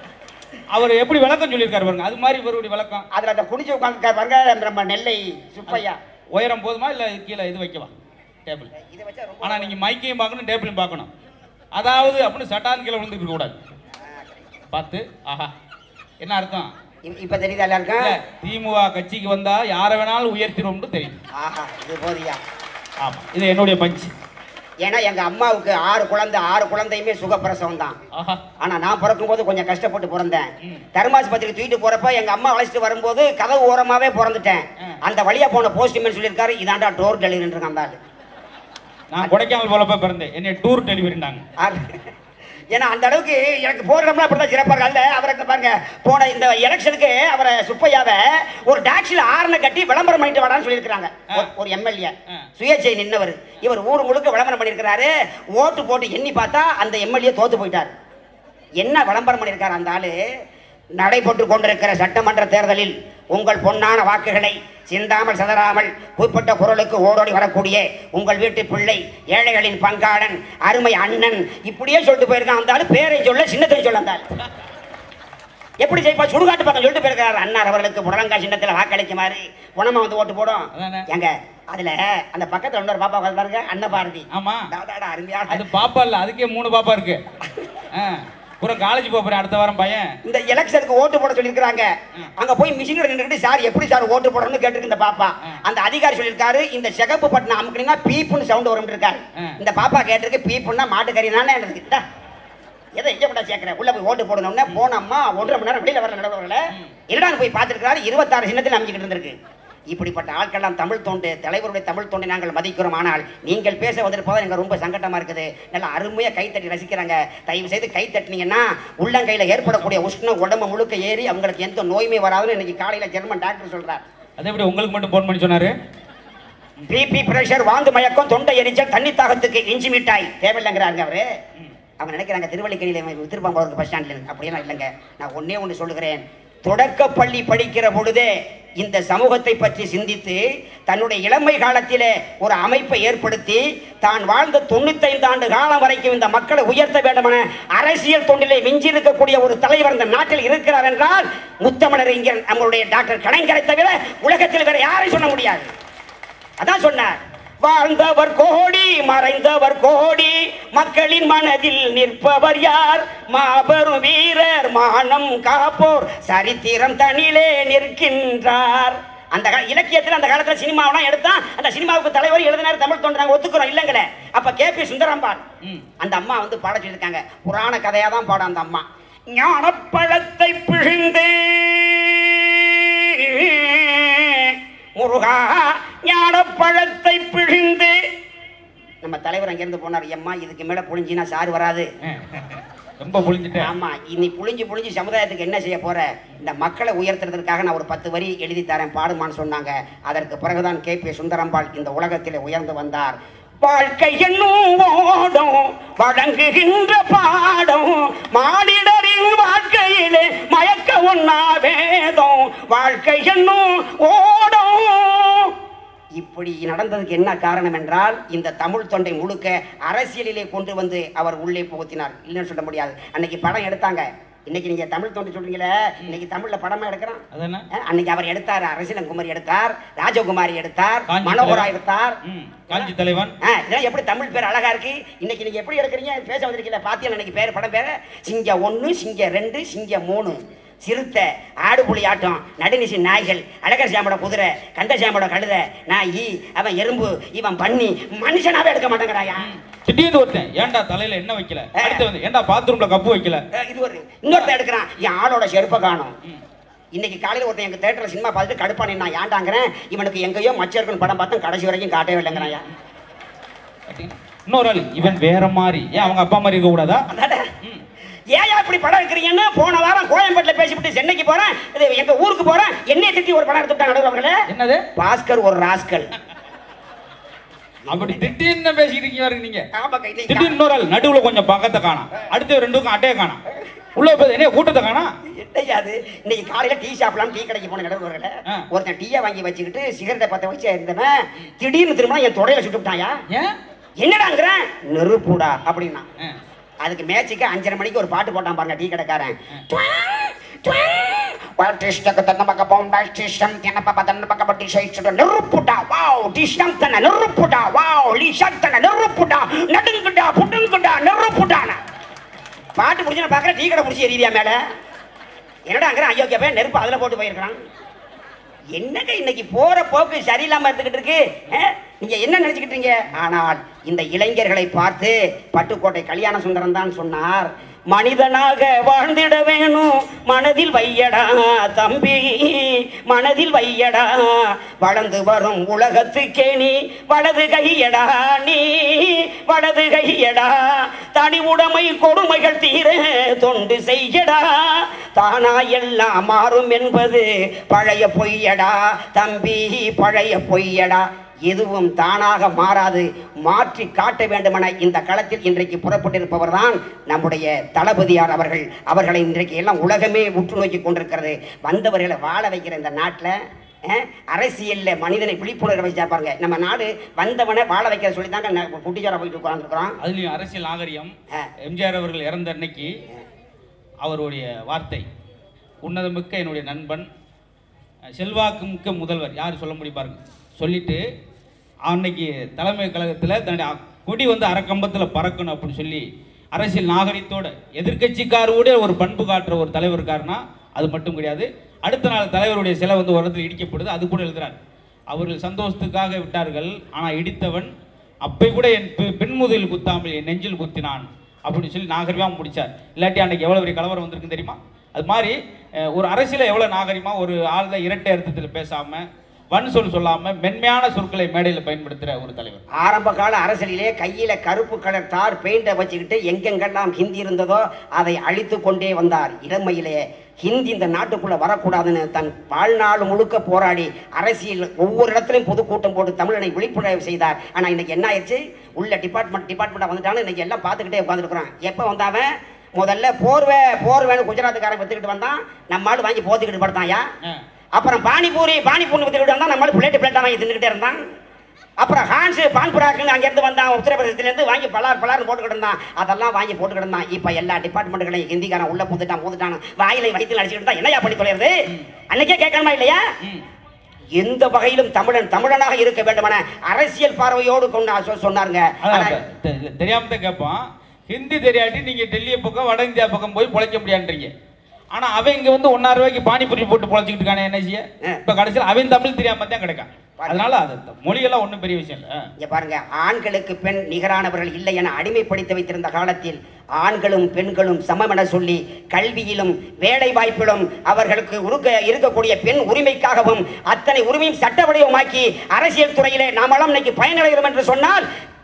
அவர் எப்படி விளக்கம் சொல்லியிருக்காரு பாருங்க அது மாதிரி இவருடைய விளக்கம் அதுல அந்த குடிச்சு உட்காந்து பாருங்க நம்ம நெல்லை சுப்பையா உயரம் போதுமா இல்லை கீழே இது வைக்கவா டேபிள் இதை வச்சா ரொம்ப ஆனால் நீங்கள் மைக்கையும் பார்க்கணும் டேபிளையும் பார்க்கணும் அதாவது அப்படின்னு சட்டான் கீழே விழுந்துட்டு இருக்கக்கூடாது பார்த்து ஆஹா என்ன அர்த்தம் இ- இப்ப தெரியுதா எல்லாருக்கும் இல்ல, திமுக கட்சிக்கு வந்தா யாரை வேணாலும் உயர்த்திடும்னு தெரியும் ஆஹா இது போதியா ஆமா இது என்னுடைய பஞ்ச் ஏன்னா எங்க அம்மாவுக்கு ஆறு குழந்தை ஆறு குழந்தையுமே சுகப்பிரசவம் தான் ஆஹா ஆனா நான் பிறக்கும்போது கொஞ்சம் கஷ்டப்பட்டு பிறந்தேன் ம். தர்மாஸ்பத்திரிக்கு தூக்கிட்டு போறப்ப எங்க அம்மா அழைச்சிட்டு வரும்போது கதவு ஓரமாவே பிறந்துட்டேன் ம். அந்த வழியா போன போஸ்ட்மேன் சொல்லியிருக்காரு இதாண்டா டோர் டெலிவரின்னு அந்த ஆளு நான் கொடைக்கானல் போலப்ப பிறந்தேன் என்னை டூர் டெலிவரிண்டாங்க ஆறு- ஏன்னா அந்த அளவுக்கு எனக்கு போற இடம்லாம் அப்படிதான் சிறப்பாக அல்ல அவருக்கு பாருங்க போன இந்த எலெக்ஷனுக்கு அவரை சுப்பையாவை ஒரு டாக்ஸில ஆரணை கட்டி விளம்பரம் பண்ணிட்டு வாடான்னு சொல்லியிருக்காங்க ஒரு- ஒரு எம்எல்ஏ ஆ. சுயேட்சை நின்னவர் இவர் ஊர் முழுக்க விளம்பரம் பண்ணியிருக்கிறாரு ஓட்டு போட்டு எண்ணி பார்த்தா அந்த எம்எல்ஏ தோத்து போயிட்டார் என்ன விளம்பரம் பண்ணியிருக்காரு அந்த ஆளு நடைபெற்று கொண்டிருக்கிற சட்டமன்ற தேர்தலில் உங்கள் பொன்னான வாக்குகளை சிந்தாமல் சதறாமல் குறிப்பிட்ட குரலுக்கு ஓடோடி வரக்கூடிய உங்கள் வீட்டு பிள்ளை ஏழைகளின் பங்காளன் அருமை அண்ணன் இப்படியே சொல்லிட்டு போயிருக்கான் அந்த ஆளு பேரை சொல்ல சின்னத்தை சொல்ல அந்த ஆளு. எப்படி செய்ப்பா சுடுகாட்டு பக்கம் சொல்லிட்டு போயிருக்காரு அண்ணார் அவர்களுக்கு புடலங்கா சின்னத்தில் வாக்களிக்குமாறு குணமா வந்து ஓட்டு போடும் அதானே. ஏங்க அதுல அந்த பக்கத்துல இன்னொரு பாப்பா உட்கார்ந்து பாருங்க அண்ணன் பாரதி ஆமா அடாடா, அருமையான அது பாப்பா இல்ல அதுக்கே மூணு பாப்பா இருக்கு ஆ, அப்புறம் காலேஜ் போறேன் அடுத்த வாரம் பையன் இந்த எலெக்ஷனுக்கு ஓட்டு போட சொல்லியிருக்காங்க ம். அங்க போய் மிஷின்ல நின்றுட்டு சார் எப்படி சார் ஓட்டு போடணும்னு கேட்டிருக்கு இந்த பாப்பா ம். அந்த அதிகாரி சொல்லியிருக்காரு இந்த சிகப்பு பட்டினம் அமுக்குனீங்கன்னா பீப்புன்னு சவுண்ட் வரும் இருக்காரு ம். இந்த பாப்பா கேட்டிருக்கு பீப்புன்னா மாட்டுக்கறி தானே எனக்கு இந்தா, எதை எங்க கூட சேர்க்கிறேன் உள்ள போய் ஓட்டு போடணும்னா போனோம்மா ஒன்றரை மணி நேரம் வெளியில வர நடவடிக்கல என்னடான்னு போய் பார்த்துருக்காரு இருபத்தாறு சின்னத்தில் அமைச்சிக்கிட்டு இருந்திருக்கு இப்படிப்பட்ட ஆட்கள்லாம் தமிழ் தொண்டு தலைவருடைய தமிழ் தொண்டை நாங்கள் மதிக்கிறோம் ஆனால் நீங்கள் பேச வந்திருப்போது எனக்கு ரொம்ப சங்கட்டமா இருக்குது நல்லா அருமையா கைத்தட்டி ரசிக்கிறாங்க தயவு செய்து கை தட்டினீங்கன்னா உள்ளங்கையில ஏற்படக்கூடிய உஷ்ணம் உடம்பு முழுக்க ஏறி அவங்களுக்கு எந்த நோயுமே வராதுன்னு இன்னைக்கு காலையில ஜெர்மன் டாக்டர் சொல்றார் அது எப்படி உங்களுக்கு மட்டும் ஃபோன் பண்ணி சொன்னாரு பிபி பிரஷர் வாந்து மயக்கம் தொண்டை எரிச்சல் தண்ணி தாகத்துக்கு இஞ்சி மிட்டாய் தேவையில்லைங்கிறாங்க அவரு அவங்க நினைக்கிறாங்க திருவள்ளிக்கணியில் திருப்பம்பூருக்கு பஸ் ஸ்டாண்ட்ல அப்படியெல்லாம் இல்லைங்க நான் ஒண்ணே ஒன்று சொல்லுகிறேன் தொடக்க பள்ளி படிக்கிற பொழுதே இந்த சமூகத்தை பற்றி சிந்தித்து தன்னுடைய இளமை காலத்திலே ஒரு அமைப்பை ஏற்படுத்தி தான் வாழ்ந்த தொண்ணூத்தைந்து ஆண்டு காலம் வரைக்கும் இந்த மக்களை உயர்த்த வேண்டுமென அரசியல் தொண்டிலே மிஞ்சி இருக்கக்கூடிய ஒரு தலைவர் இந்த நாட்டில் இருக்கிறார் என்றால் முத்தமிழர் இங்கே நம்மளுடைய டாக்டர் கலைஞரை தவிர உலகத்தில் வேற யாரையும் சொல்ல முடியாது அதான் சொன்னார் வாழ்ந்தவர் கோடி மறைந்தவர் கோடி மக்களின் மனதில் நிற்பவர் யார் மாபெரும் வீரர் மானம் காப்போர் சரித்திரம் தனிலே நிற்கின்றார் அந்த கா- இலக்கியத்தில் அந்த காலத்துல சினிமாவெல்லாம் எடுத்தா அந்த சினிமாவுக்கு தலைவர் எழுதினார் தமிழ் தொண்டு நாங்க ஒத்துக்கிறோம் இல்லைங்களே அப்ப கே பி சுந்தரம்பாள் ம். அந்த அம்மா வந்து பாட சொல்லியிருக்காங்க புராண கதையா தான் பாடும் அந்த அம்மா ஞானப்பழத்தை பிழிந்து முருகா ஞானப்பழத்தை பிழிந்து நம்ம தலைவர் அங்கிருந்து போனார் எம்மா இதுக்கு மேல புழிஞ்சினா சார் வராது ரொம்ப புளிஞ்சிட்டேன் ஆமா இனி புழிஞ்சு புழிஞ்சு சமுதாயத்துக்கு என்ன செய்ய போற இந்த மக்களை உயர்த்துறதுக்காக நான் ஒரு பத்து வரி எழுதி தரேன் பாடுமான்னு சொன்னாங்க அதற்கு பிறகுதான் கே பி சுந்தரம்பாள் இந்த உலகத்திலே உயர்ந்து வந்தார் வாழ்க்கை என்னும் ஓடும் வழங்குகின்ற பாடம் மானிடரின் வாழ்க்கையிலே மயக்க ஒன்னா வேதம் வாழ்க்கை என்னும் ஓடும் இப்படி நடந்ததுக்கு என்ன காரணம் என்றால் இந்த தமிழ் தொண்டை முழுக்க அரசியலிலே கொண்டு வந்து அவர் உள்ளே புகுத்தினார் இல்லைன்னு சொல்ல முடியாது அன்னைக்கு படம் எடுத்தாங்க இன்னைக்கு நீங்க தமிழ் தொண்டை சொல்றீங்களே இன்னைக்கு தமிழ்ல படமா எடுக்கிறான் அது என்ன அஹ், அன்னைக்கு அவர் எடுத்தார் அரசியலங்குமாரி எடுத்தார் ராஜகுமாரி எடுத்தார் காஞ்சி மனோகரா தலைவன். எடுத்தார் ம் காஞ்சி தலைவன் ஆ, இதெல்லாம் எப்படி தமிழ் பேர் அழகா இருக்கு இன்னைக்கு நீங்க எப்படி எடுக்கிறீங்க பேச வந்திருக்கீங்க பாத்தியா இன்னைக்கு பேர் படம் பேரு சிங்க ஒன்று சிங்க ரெண்டு சிங்க மூணு சிறுத்தை ஆடுபுலி ஆட்டம் நடுநிசி நாய்கள் அழகர் சாம்பட குதிரை கந்த சாம்பட கழுதை நாய் அவன் எறும்பு இவன் பன்னி மனுஷனாவே எடுக்க மாட்டேங்கிறாயா திடீர்னு ஒருத்தன் ஏன்டா தலையில என்ன வைக்கல அடுத்து வந்து ஏன்டா பாத்ரூம்ல கப்பு வைக்கல அஹ் இது ஒரு இன்னொருத்தன் எடுக்கிறான் என் ஆளோட செருப்பை காணும் இன்னைக்கு காலையில் ஒருத்தன் எங்க தேட்டரில் சினிமா பார்த்துட்டு கடுப்பானே நான் ஏன்டாங்கிறேன் இவனுக்கு எங்கேயோ மச்சருக்குன்னு படம் பார்த்தா கடைசி வரைக்கும் காட்டவே இல்லைங்கிறாயா பாத்தீங்களா? இன்னொரு ஆள் இவன் வேற மாதிரி ஏன் அவங்க அப்பா மாதிரி இருக்க கூடாதா அதானே ஏன் இப்படி படம் எடுக்கிறீங்கன்னு போன வாரம் கோயம்பேட்டில் பேசிவிட்டு சென்னைக்கு போறேன் இது எங்க ஊருக்கு போறேன் என்னைய திட்டி ஒரு படம் எடுத்துட்டாங்க நடுவர் அவர்களே என்னது பாஸ்கர் ஒரு ராஸ்கல் அப்படி திடீர்னு பேசிட்டு இருக்கீங்க பாருங்க நீங்க ஆமா கையில திடீர்னு இன்னொரு ஆள் நடுவுல கொஞ்சம் பக்கத்தை காணாம் அடுத்து ரெண்டுக்கும் அட்டையை காணாம் உள்ள போய் என்ன கூட்டத்தை காணாம் என்னையா அது இன்னைக்கு காலையில டீ சாப்பிடலாம் டீ கடைக்கு போன நடுவர்களே ஆ. ஒருத்தன் டீயை வாங்கி வச்சுக்கிட்டு சிகரெட்டை பத்த வச்சு இருந்தவன் திடீர்னு திரும்ப என் தொடையில சுட்டுவிட்டாயா ஏன் என்னடாங்கிறேன் நெருப்புடா அப்படின்னா ஆ. அதுக்கு மேட்சுக்கு அஞ்சரை மணிக்கு ஒரு பாட்டு போட்டான் பாருங்க டீ கடைக்காரன் நெருப்புடா வாவ் டிஷம் தன நெருப்புடா வாவ் லிஷம் தன நெருப்புடா நடுங்குடா புடுங்குடா நெருப்புடான பாட்டு முடிஞ்சு நான் பார்க்குறேன் டீ கடை முடிச்சு எரியுதியா மேல என்னடாங்கிற ஐயோக்கிய போய் நெருப்பு அதில் போட்டு போயிருக்கிறான் என்னங்க இன்னைக்கு போற போக்கு சரியில்லாம இருந்துகிட்டு இருக்கு ஆ? நீங்க என்ன நினைச்சுக்கிட்டு இருக்கீங்க ஆனால் இந்த இளைஞர்களை பார்த்து பட்டுக்கோட்டை கல்யாண சுந்தரம் தான் சொன்னார் மனிதனாக வாழ்ந்திட வேணும் மனதில் வையடா தம்பி மனதில் வையடா வளர்ந்து வரும் உலகத்துக்கே நீ வலது கையடா நீ வலது கையடா தனி உடைமை கொடுமைகள் தீர தொண்டு செய்யடா தானா எல்லாம் மாறும் என்பது பழைய பொய்யடா தம்பி பழைய பொய்யடா எதுவும் தானாக மாறாது மாற்றி காட்ட வேண்டுமென இந்த களத்தில் இன்றைக்கு புறப்பட்டிருப்பவர் தான் நம்முடைய தளபதியார் அவர்கள் அவர்களை இன்றைக்கு எல்லாம் உலகமே உற்று நோக்கி கொண்டிருக்கிறது வந்தவர்களை வாழ வைக்கிற இந்த நாட்டில் அஹ், அரசியல்ல மனிதனை விழிப்புணர்வு வச்சா பாருங்க நம்ம நாடு வந்தவனை வாழ வைக்கிற சொல்லி தாங்க குட்டிச்சார போயிட்டு உட்காந்துருக்குறோம் அதுலயும் அரசியல் நாகரிகம் ஆ. எம்ஜிஆர் அவர்கள் இறந்த அன்னைக்கு அவருடைய வார்த்தை உன்னதமிக்க என்னுடைய நண்பன் அஹ், செல்வாக்குமிக்க முதல்வர் யார் சொல்ல முடியும் பாருங்க சொல்லிட்டு அன்னைக்கு தலைமை கழகத்தில் தன்னுடைய அ- கொடி வந்து அரைக்கம்பத்தில் பறக்கணும் அப்படின்னு சொல்லி அரசியல் நாகரிகத்தோட எதிர்க்கட்சிக்காரோட ஒரு பண்பு காட்டுற ஒரு தலைவர் இருக்காருன்னா அது மட்டும் கிடையாது அடுத்த நாள் தலைவருடைய சிலை வந்து ஒரு இடத்துல இடிக்கப்படுது அது கூட எழுதுறார் அவர்கள் சந்தோஷத்துக்காக விட்டார்கள் ஆனால் இடித்தவன் அப்பை கூட என் பெ- பெண்முதில் குத்தாமல் என் நெஞ்சில் குத்தினான் அப்படின்னு சொல்லி நாகரிகமாக முடிச்சார் இல்லாட்டி அன்னைக்கு எவ்வளோ பெரிய கலவரம் வந்திருக்குன்னு தெரியுமா அது மாதிரி அஹ், ஒரு அரசியல எவ்வளோ நாகரிகமா ஒரு ஆள்ல இரட்டை அர்த்தத்தில் பேசாம வன் சொல் சொல்லாம மென்மையான சொற்களை மேடையில் பயன்படுத்துகிற ஒரு தலைவர் ஆரம்ப கால அரசியலிலே கையில கருப்பு கலர் தார் பெயிண்டை வச்சுக்கிட்டு எங்கெங்கெல்லாம் ஹிந்தி இருந்ததோ அதை அழித்து கொண்டே வந்தார் இளமையிலே ஹிந்தி இந்த நாட்டுக்குள்ள வரக்கூடாதுன்னு தன் வாழ்நாள் முழுக்க போராடி அரசியல் ஒவ்வொரு இடத்துலையும் பொதுக்கூட்டம் போட்டு தமிழனை விழிப்புணர்வு செய்தார் ஆனா இன்னைக்கு என்ன ஆயிடுச்சு உள்ள டிபார்ட்மெண்ட் டிபார்ட்மெண்ட் வந்துட்டாலும் இன்னைக்கு எல்லாம் பார்த்துக்கிட்டே உட்காந்துருக்குறான் எப்போ வந்தாவன் முதல்ல போர்வை போர்வேன்னு குஜராத்துக்காரன் வித்துக்கிட்டு வந்தான் நம்ம ஆளு வாங்கி போத்திக்கிட்டு படுத்தாயா ஆ. அப்புறம் பானிபூரி பானிபூரி வித்துக்கிட்டு வந்தான் நம்மளும் பிளேட்டு பிளேட்டா வாங்கி தின்னுக்கிட்டே இருந்தான் அப்புறம் ஹான்ஸ் பான்புராக்குன்னு அங்கேருந்து வந்தான் உத்தரப்பிரதேசத்துலேருந்து வாங்கி பலார் பலார்னு போட்டுக்கிட்டு இருந்தான் அதெல்லாம் வாங்கி போட்டுக்கிட்டு இருந்தான் இப்போ எல்லா டிபார்ட்மெண்ட்டுகளையும் ஹிந்திக்காரன் உள்ள பூந்துட்டான் பூந்துட்டான் வாயிலை வயிற்று அடிச்சுக்கிட்டு இருந்தான் என்னையா பண்ணி தொலைறது அன்னைக்கே கேட்கணுமா இல்லையா ம். எந்த வகையிலும் தமிழன் தமிழனாக இருக்க வேண்டுமென அரசியல் பார்வையோடு கொண்டு சொ- சொன்னாருங்க அதான் ஆனா, தெ- தெ- தெரியாம தான் கேட்பான் ஹிந்தி தெரியாட்டி நீங்க டெல்லி பக்கம் வட இந்தியா பக்கம் போய் பொழைக்க முடியான்றீங்க ஆனா அவன் இங்க வந்து ஒன்னாயிரம் ரூபாய்க்கு பானிபூரி போட்டு பொழைச்சிக்கிட்டு இருக்கானே என்ன செய்ய ஆ. இப்ப கடைசியில் அவன் தமிழ் தெரியாம தான் கிடைக்கான் அதனால அது மொழியெல்லாம் ஒண்ணும் பெரிய விஷயம் இல்லை இங்க பாருங்க ஆண்களுக்கு பெண் நிகரானவர்கள் இல்லை என அடிமைப்படுத்தி வைத்திருந்த காலத்தில் ஆண்களும் பெண்களும் சமம் என சொல்லி கல்வியிலும் வேலை வாய்ப்பிலும் அவர்களுக்கு உருக்க இருக்கக்கூடிய பெண் உரிமைக்காகவும் அத்தனை உரிமையும் சட்ட வடிவமாக்கி அரசியல் துறையிலே நாமெல்லாம் இன்னைக்கு பயனடைகிறோம் என்று சொன்னால்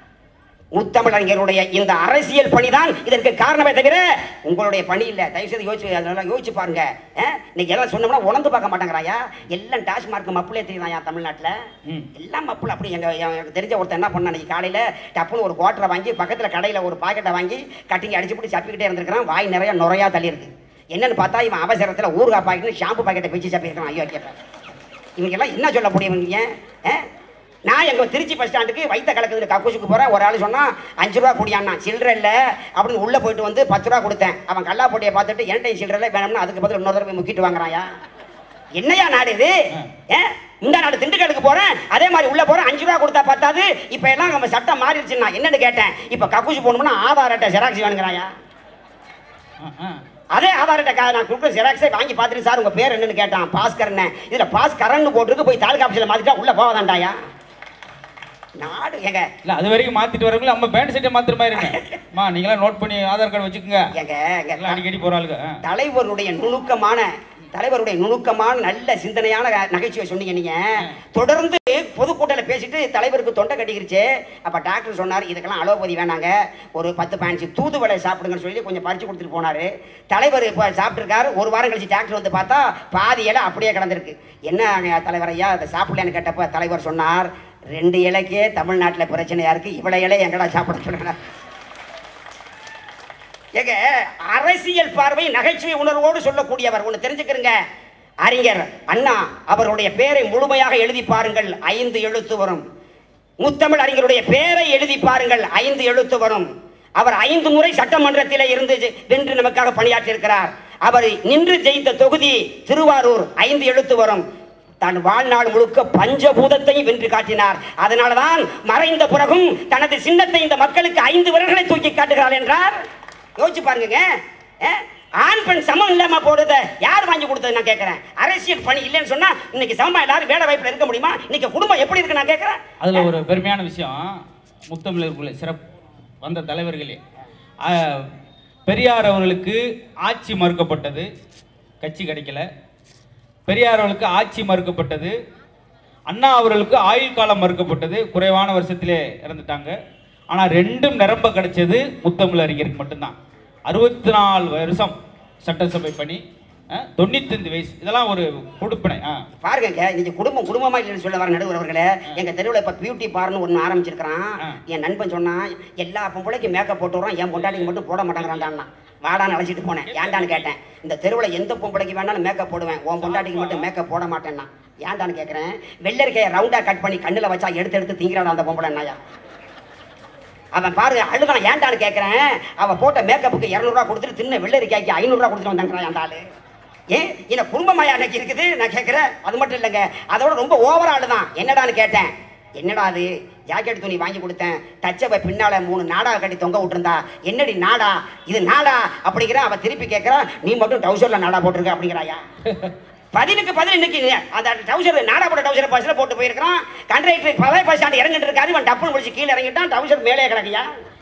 முத்தமிழறிஞருடைய இந்த அரசியல் பணிதான் இதற்கு காரணமே தவிர உங்களுடைய பணி இல்லை தயவுசெய்து யோசிச்சு அதெல்லாம் யோசிச்சு பாருங்க அஹ், இன்னைக்கு எல்லாம் சொன்னோம்னா உணர்ந்து பார்க்க மாட்டேங்கிறாயா எல்லாம் டாஸ்மார்க் மப்பிளே தெரியுதாயா தமிழ்நாட்டில் ம். எல்லாம் மப்புள் அப்படி எங்க எனக்கு தெரிஞ்ச ஒருத்தன் என்ன பண்ணா அன்னைக்கு காலையில டப்புன்னு ஒரு குவாட்டரை வாங்கி பக்கத்துல கடையில ஒரு பாக்கெட்டை வாங்கி கட்டிங்க அடிச்சு போட்டு சப்பிக்கிட்டே இருந்திருக்கிறான் வாய் நிறைய நுரையா தள்ளி இருக்கு என்னன்னு பார்த்தா இவன் அவசரத்துல ஊறுகாய் பாக்கெட் ஷாம்பு பாக்கெட்டை பிச்சு சப்பிருக்கான் ஐயோ கேட்பேன் இவங்க எல்லாம் என்ன சொல்ல முடியும் இவங்க ஆ? நான் எங்க திருச்சி பஸ் ஸ்டாண்டுக்கு வைத்த கலக்குது கக்கூசுக்கு போறேன் ஒரு ஆள் சொன்னா அஞ்சு ரூபா குடியான்னா சில்லற இல்ல அப்படின்னு உள்ள போயிட்டு வந்து பத்து ரூபா கொடுத்தேன் அவன் கல்லா போட்டியை பார்த்துட்டு என்கிட்ட சில்லற இல்லை வேணும்னா அதுக்கு பதில் இன்னொரு தடவை முக்கிட்டு வாங்குறாயா என்னையா நாடு இது ஏ? இந்த நாடு திண்டுக்கலுக்கு போறேன் அதே மாதிரி உள்ள போறேன் அஞ்சு ரூபா கொடுத்தா பத்தாது இப்ப எல்லாம் நம்ம சட்டம் மாறிடுச்சுன்னா என்னன்னு கேட்டேன் இப்ப கக்கூசு போகணும்னா ஆதார் அட்டை ஜெராக்ஸ் வேணுங்கிறாயா ஆ, ஆ. அதே ஆதார் அட்டை நான் கொடுக்குற ஜெராக்ஸை வாங்கி பார்த்துட்டு சார் உங்க பேர் என்னன்னு கேட்டான் பாஸ்கரன் இதுல பாஸ்கரன் போட்டுருக்கு போய் தாலுகா ஆஃபீஸில் மாத்திட்டா உள்ள போவாதாண்டாயா நாடு ஏங்க இல்ல அது வரைக்கும் மாத்திட்டு வரவங்கள நம்ம பேண்ட் செட்டை மாத்திர மாதிரி இருங்க அம்மா நீங்களாம் நோட் பண்ணி ஆதார் கார்டு வச்சுக்கோங்க ஏங்க எல்லாம் ஏங்க அடிக்கடி போற ஆளுங்க ஆ. தலைவருடைய நுணுக்கமான தலைவருடைய நுணுக்கமான நல்ல சிந்தனையான நகைச்சுவை சொன்னீங்க நீங்க தொடர்ந்து பொதுக்கூட்டத்தில் பேசிட்டு தலைவருக்கு தொண்டை கட்டிக்கிருச்சு அப்ப டாக்டர் சொன்னார் இதுக்கெல்லாம் அலோபதி வேணாங்க ஒரு பத்து பாயிண்ட்ஸ் தூதுவளை சாப்பிடுங்கன்னு சொல்லி கொஞ்சம் பறிச்சு கொடுத்துட்டு போனாரு தலைவர் இப்போ சாப்பிட்டுருக்காரு ஒரு வாரம் கழிச்சு டாக்டர் வந்து பார்த்தா பாதி இலை அப்படியே கிடந்திருக்கு என்ன தலைவர் ஐயா அதை சாப்பிடலன்னு கேட்டப்ப தலைவர் சொன்னார் ரெண்டு இலைக்கே தமிழ்நாட்டில் பிரச்சனையா இருக்கு இவ்வளவு இலை எங்கடா சாப்பிட சொல்லுங்க ஏங்க அரசியல் பார்வை நகைச்சுவை உணர்வோடு சொல்லக்கூடியவர் ஒன்று தெரிஞ்சுக்கிறங்க அறிஞர் அண்ணா அவருடைய பேரை முழுமையாக எழுதி பாருங்கள் ஐந்து எழுத்து வரும் முத்தமிழ் அறிஞருடைய பேரை எழுதி பாருங்கள் ஐந்து எழுத்து வரும் அவர் ஐந்து முறை சட்டமன்றத்தில் இருந்து ஜெ- வென்று நமக்காக பணியாற்றியிருக்கிறார் அவர் நின்று ஜெயித்த தொகுதி திருவாரூர் ஐந்து எழுத்து வரும் தன் வாழ்நாள் முழுக்க பஞ்சபூதத்தையும் வென்று காட்டினார் அதனாலதான் மறைந்த பிறகும் தனது சின்னத்தை இந்த மக்களுக்கு ஐந்து விரல்களை தூக்கி காட்டுகிறார் என்றார் யோசிச்சு பாருங்க ஆண் பெண் சமம் இல்லாம போடுறத யார் வாங்கி கொடுத்தது நான் கேட்கறேன் அரசியல் பணி இல்லைன்னு சொன்னா இன்னைக்கு சமமா எல்லாரும் வேலை வாய்ப்புல இருக்க முடியுமா இன்னைக்கு குடும்பம் எப்படி இருக்கு நான் கேட்கறேன் அதுல ஒரு பெருமையான விஷயம் முத்தமிழருக்குள்ள சிறப்பு வந்த தலைவர்களே ஆ, பெரியார் அவர்களுக்கு ஆட்சி மறுக்கப்பட்டது கட்சி கிடைக்கல பெரியார் அவர்களுக்கு ஆட்சி மறுக்கப்பட்டது அண்ணா அவர்களுக்கு ஆயுள் காலம் மறுக்கப்பட்டது குறைவான வருஷத்திலே இறந்துட்டாங்க ஆனால் ரெண்டும் நிரம்ப கிடைச்சது முத்தமிழ் அறிஞருக்கு மட்டும்தான் அறுபத்தி நாலு வருஷம் சட்டசபை பணி தொண்ணூத்தஞ்சு வயசு இதெல்லாம் ஒரு கொடுப்பினை ஆ பாருங்க இன்னைக்கு குடும்பம் குடும்பமா இல்லைன்னு சொல்ல வர நடுவர் அவர்களே எங்க தெருவில் இப்ப பியூட்டி பார்னு ஒண்ணு ஆரம்பிச்சிருக்கிறான் ஆ. என் நண்பன் சொன்னான் எல்லா பொம்பளைக்கும் மேக்கப் போட்டு வரோம் என் பொண்டாட்டிக்கு மட்டும் போட மாட்டேங்கிறான்டான்னா வாடான்னு அழைச்சிட்டு போனேன் ஏன்டான்னு கேட்டேன் இந்த தெருவில் எந்த பொம்பளைக்கு வேணாலும் மேக்கப் போடுவேன் உன் பொண்டாட்டிக்கு மட்டும் மேக்கப் போட மாட்டேன்னா ஏன்டான்னு கேட்குறேன் வெள்ளரிக்கையை ரவுண்டா கட் பண்ணி கண்ணுல வச்சா எடுத்து எடுத்து திங்கிறாடா அந்த பொம்பளை நாயா அவன் பாரு அழுதான் ஏன்டான்னு கேட்குறேன் அவன் போட்ட மேக்கப்புக்கு இரநூறுவா கொடுத்துட்டு தின்ன வெள்ளரிக்காய்க்கு ஐநூறுரூவா கொடுத்துட்டு வந்தாங்கிறான் அந்த ஆளு ஏன் என்ன குடும்பமாயா அன்னைக்கு இருக்குது நான் கேட்குறேன் அது மட்டும் இல்லைங்க அதோட ரொம்ப ஓவர் ஆளு தான் என்னடான்னு கேட்டேன் என்னடா அது ஜாக்கெட் துணி வாங்கி கொடுத்தேன் டச்சப்பை பின்னால மூணு நாடா கட்டி தொங்க விட்டுருந்தா என்னடி நாடா இது நாடா அப்படிங்கிற அவன் திருப்பி கேட்குறான் நீ மட்டும் டவுசர்ல நாடா போட்டிருக்க அப்படிங்கிறாயா பதிலுக்கு பதில் இன்னைக்கு அந்த டவுசர் நாடா போட்ட டவுசர் பஸ்ஸில் போட்டு போயிருக்கான் கண்டக்டர் பழைய பஸ் ஸ்டாண்ட் இறங்கிட்டு இருக்காரு இவன் டப்புன்னு முடிச்சு கீழே இறங்கிட்டான் டவுசர் மேலே கிடக்கியா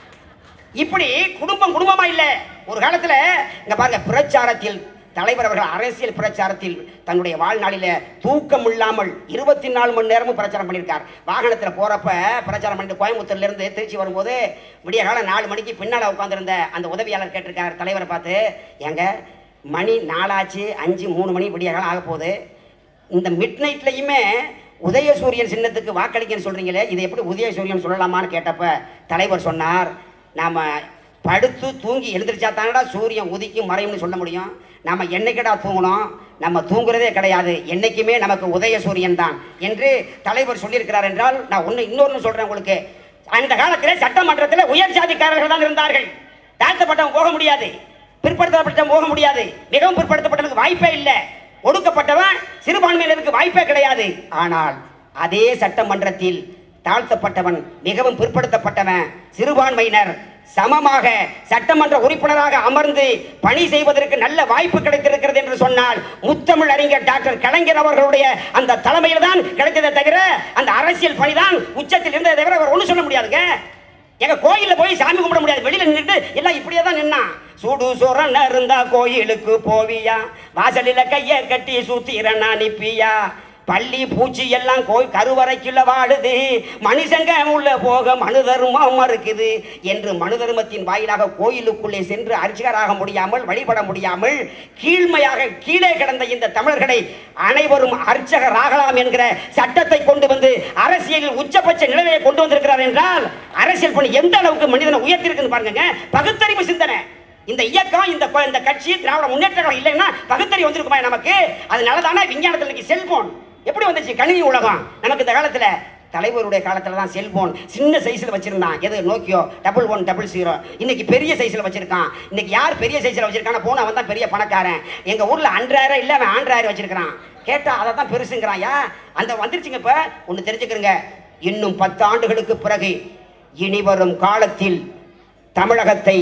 இப்படி குடும்பம் குடும்பமா இல்ல ஒரு காலத்துல இங்க பாருங்க பிரச்சாரத்தில் தலைவர் அவர்கள் அரசியல் பிரச்சாரத்தில் தன்னுடைய வாழ்நாளில தூக்கம் இல்லாமல் இருபத்தி நாலு மணி நேரமும் பிரச்சாரம் பண்ணியிருக்கார் வாகனத்துல போறப்ப பிரச்சாரம் பண்ணிட்டு கோயம்புத்தூர்ல இருந்து திருச்சி வரும்போது விடிய காலம் நாலு மணிக்கு பின்னால உட்காந்துருந்த அந்த உதவியாளர் கேட்டிருக்கார் தலைவரை பார்த்து ஏங்க மணி நாலாச்சு அஞ்சு மூணு மணி விடிய காலம் ஆக போகுது இந்த மிட் நைட்லையுமே உதயசூரியன் சின்னத்துக்கு வாக்களிக்கன்னு சொல்றீங்களே இதை எப்படி உதயசூரியன் சொல்லலாமான்னு கேட்டப்ப தலைவர் சொன்னார் நாம படுத்து தூங்கி எழுந்திரிச்சா தானடா சூரியன் உதிக்கும் மறையும்னு சொல்ல முடியும் நம்ம என்னைக்கடா தூங்கணும் நம்ம தூங்குறதே கிடையாது என்னைக்குமே நமக்கு உதயசூரியன் தான் என்று தலைவர் சொல்லியிருக்கிறார் என்றால் நான் ஒன்று இன்னொன்று சொல்றேன் உங்களுக்கு அந்த காலத்தில் சட்டமன்றத்தில் உயர் ஜாதிக்காரர்கள் தான் இருந்தார்கள் தாழ்த்தப்பட்டவன் போக முடியாது பிற்படுத்தப்பட்டவன் போக முடியாது மிகவும் பிற்படுத்தப்பட்டவனுக்கு வாய்ப்பே இல்லை ஒடுக்கப்பட்டவன் சிறுபான்மையினருக்கு வாய்ப்பே கிடையாது ஆனால் அதே சட்டமன்றத்தில் தாழ்த்தப்பட்டவன் மிகவும் பிற்படுத்தப்பட்டவன் சிறுபான்மையினர் சமமாக சட்டமன்ற உறுப்பினராக அமர்ந்து பணி செய்வதற்கு நல்ல வாய்ப்பு கிடைத்திருக்கிறது என்று சொன்னால் முத்தமிழ் அறிஞர் டாக்டர் கலைஞர் அவர்களுடைய அந்த தலைமையில் தான் கிடைத்ததை தவிர அந்த அரசியல் பணிதான் உச்சத்தில் இருந்ததை தவிர அவர் ஒன்றும் சொல்ல முடியாதுங்க எங்க கோயில்ல போய் சாமி கும்பிட முடியாது வெளியில நின்றுட்டு எல்லாம் இப்படியே தான் நின்னான் சூடு சோரன் இருந்தா கோயிலுக்கு போவியா வாசலில கைய கட்டி சுத்திரன் அனுப்பியா பள்ளி பூச்சி எல்லாம் கோய் கருவறைக்குள்ள வாழுது மனுஷங்க உள்ள போக மனு தர்மம் இருக்குது என்று மனு தர்மத்தின் வாயிலாக கோயிலுக்குள்ளே சென்று அர்ச்சகராக முடியாமல் வழிபட முடியாமல் கீழ்மையாக கீழே கிடந்த இந்த தமிழர்களை அனைவரும் அர்ச்சகராகலாம் என்கிற சட்டத்தை கொண்டு வந்து அரசியலில் உச்சபட்ச நிலையை கொண்டு வந்திருக்கிறார் என்றால் அரசியல் பணி எந்த அளவுக்கு மனிதனை உயர்த்திருக்குன்னு பாருங்க பகுத்தறிவு சிந்தனை இந்த இயக்கம் இந்த கொ- இந்த கட்சி திராவிட முன்னேற்ற கழகம் இல்லைன்னா பகுத்தறிவு வந்திருக்குமா நமக்கு அதனால தானே விஞ்ஞானத்தில் இன்னைக்கு செல்போன் எப்படி வந்துச்சு கணினி உலகம் நமக்கு இந்த காலத்துல தலைவருடைய காலத்துல தான் செல்போன் சின்ன சைஸ்ல வச்சிருந்தான் எது Nokia double one double zero இன்னைக்கு பெரிய சைஸ்ல வச்சிருக்கான் இன்னைக்கு யார் பெரிய சைஸ்ல வச்சிருக்கான போன அவன் தான் பெரிய பணக்காரன் எங்க ஊர்ல அன்றாயிரம் இல்ல அவன் ஆண்ட்ராயிரம் வச்சிருக்கான் கேட்டா அதை தான் பெருசுங்கிறான் யா அந்த வந்துருச்சுங்க இப்ப ஒண்ணு தெரிஞ்சுக்கிறங்க இன்னும் பத்து ஆண்டுகளுக்கு பிறகு இனி வரும் காலத்தில் தமிழகத்தை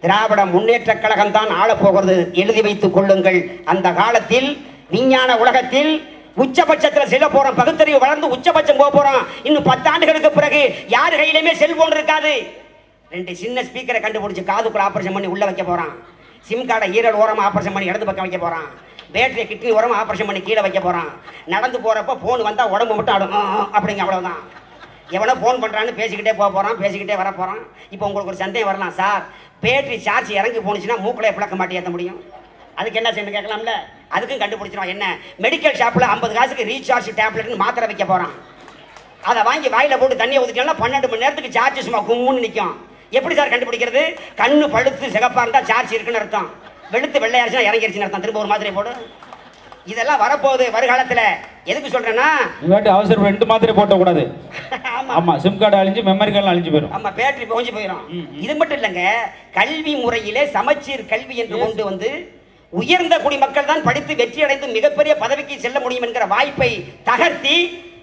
திராவிட முன்னேற்ற கழகம் தான் ஆளப்போகிறது எழுதி வைத்துக் கொள்ளுங்கள் அந்த காலத்தில் விஞ்ஞான உலகத்தில் உச்சபட்சத்தில் செல்ல போறோம் பகுத்தறிவு வளர்ந்து உச்சபட்சம் போக போறோம் இன்னும் பத்தாண்டுகளுக்கு பிறகு யார் கையிலுமே செல்போன் இருக்காது ரெண்டு சின்ன ஸ்பீக்கரை கண்டுபிடிச்சு காதுக்குள்ள ஆபரேஷன் பண்ணி உள்ள வைக்க போறான் சிம் கார்டை ஈரல் ஓரமா ஆபரேஷன் பண்ணி இடது பக்கம் வைக்க போறான் பேட்டரி கிட்னி ஓரமா ஆபரேஷன் பண்ணி கீழே வைக்க போறான் நடந்து போறப்ப போன் வந்தா உடம்பு மட்டும் ஆடும் ஆ, ஆ, அப்படிங்க அவ்வளவுதான் எவனோ ஃபோன் பண்ணுறான்னு பேசிக்கிட்டே போக போகிறான் பேசிக்கிட்டே வர போகிறான் இப்போ உங்களுக்கு ஒரு சந்தேகம் வரலாம் சார் பேட்டரி சார்ஜ் இறங்கி போணுச்சுன்னா மூக்கில் பிளக்க மாட்டி ஏற்ற முடியும் அதுக்கு என்ன செய்யணும் கேட்கலாம்ல அதுக்கும் கண்டுபிடிச்சிடும் என்ன மெடிக்கல் ஷாப்பில் ஐம்பது காசுக்கு ரீசார்ஜ் டேப்லெட்னு மாத்திரை வைக்க போகிறான் அதை வாங்கி வாயில போட்டு தண்ணியை ஊற்றிட்டோம்னா பன்னெண்டு மணி நேரத்துக்கு சார்ஜ் சும்மா கும்முன்னு நிற்கும் எப்படி சார் கண்டுபிடிக்கிறது கண்ணு பழுத்து சிகப்பாக இருந்தால் சார்ஜ் இருக்குன்னு அர்த்தம் வெளுத்து வெள்ளையாச்சுன்னா இறங்கிருச்சுன்னு அர்த்தம் திரும்ப ஒரு மாத்திரை போடு இதெல்லாம் வரப்போகுது வருகாலத்தில் எதுக்கு சொல்கிறேன்னா இல்லாட்டி அவசரம் ரெண்டு மாத்திரை போட்டக்கூடாது ஆமாம் ஆமா சிம் கார்டு அழிஞ்சு மெமரி கார்டு அழிஞ்சு போயிடும் ஆமா பேட்டரி புகஞ்சு போயிடும் ம், ம். இது மட்டும் இல்லைங்க கல்வி முறையிலே சமச்சீர் கல்வி என்று கொண்டு வந்து உயர்ந்த குடிமக்கள் தான் படித்து வெற்றி அடைந்து மிகப்பெரிய பதவிக்கு செல்ல முடியும் என்கிற வாய்ப்பை தகர்த்தி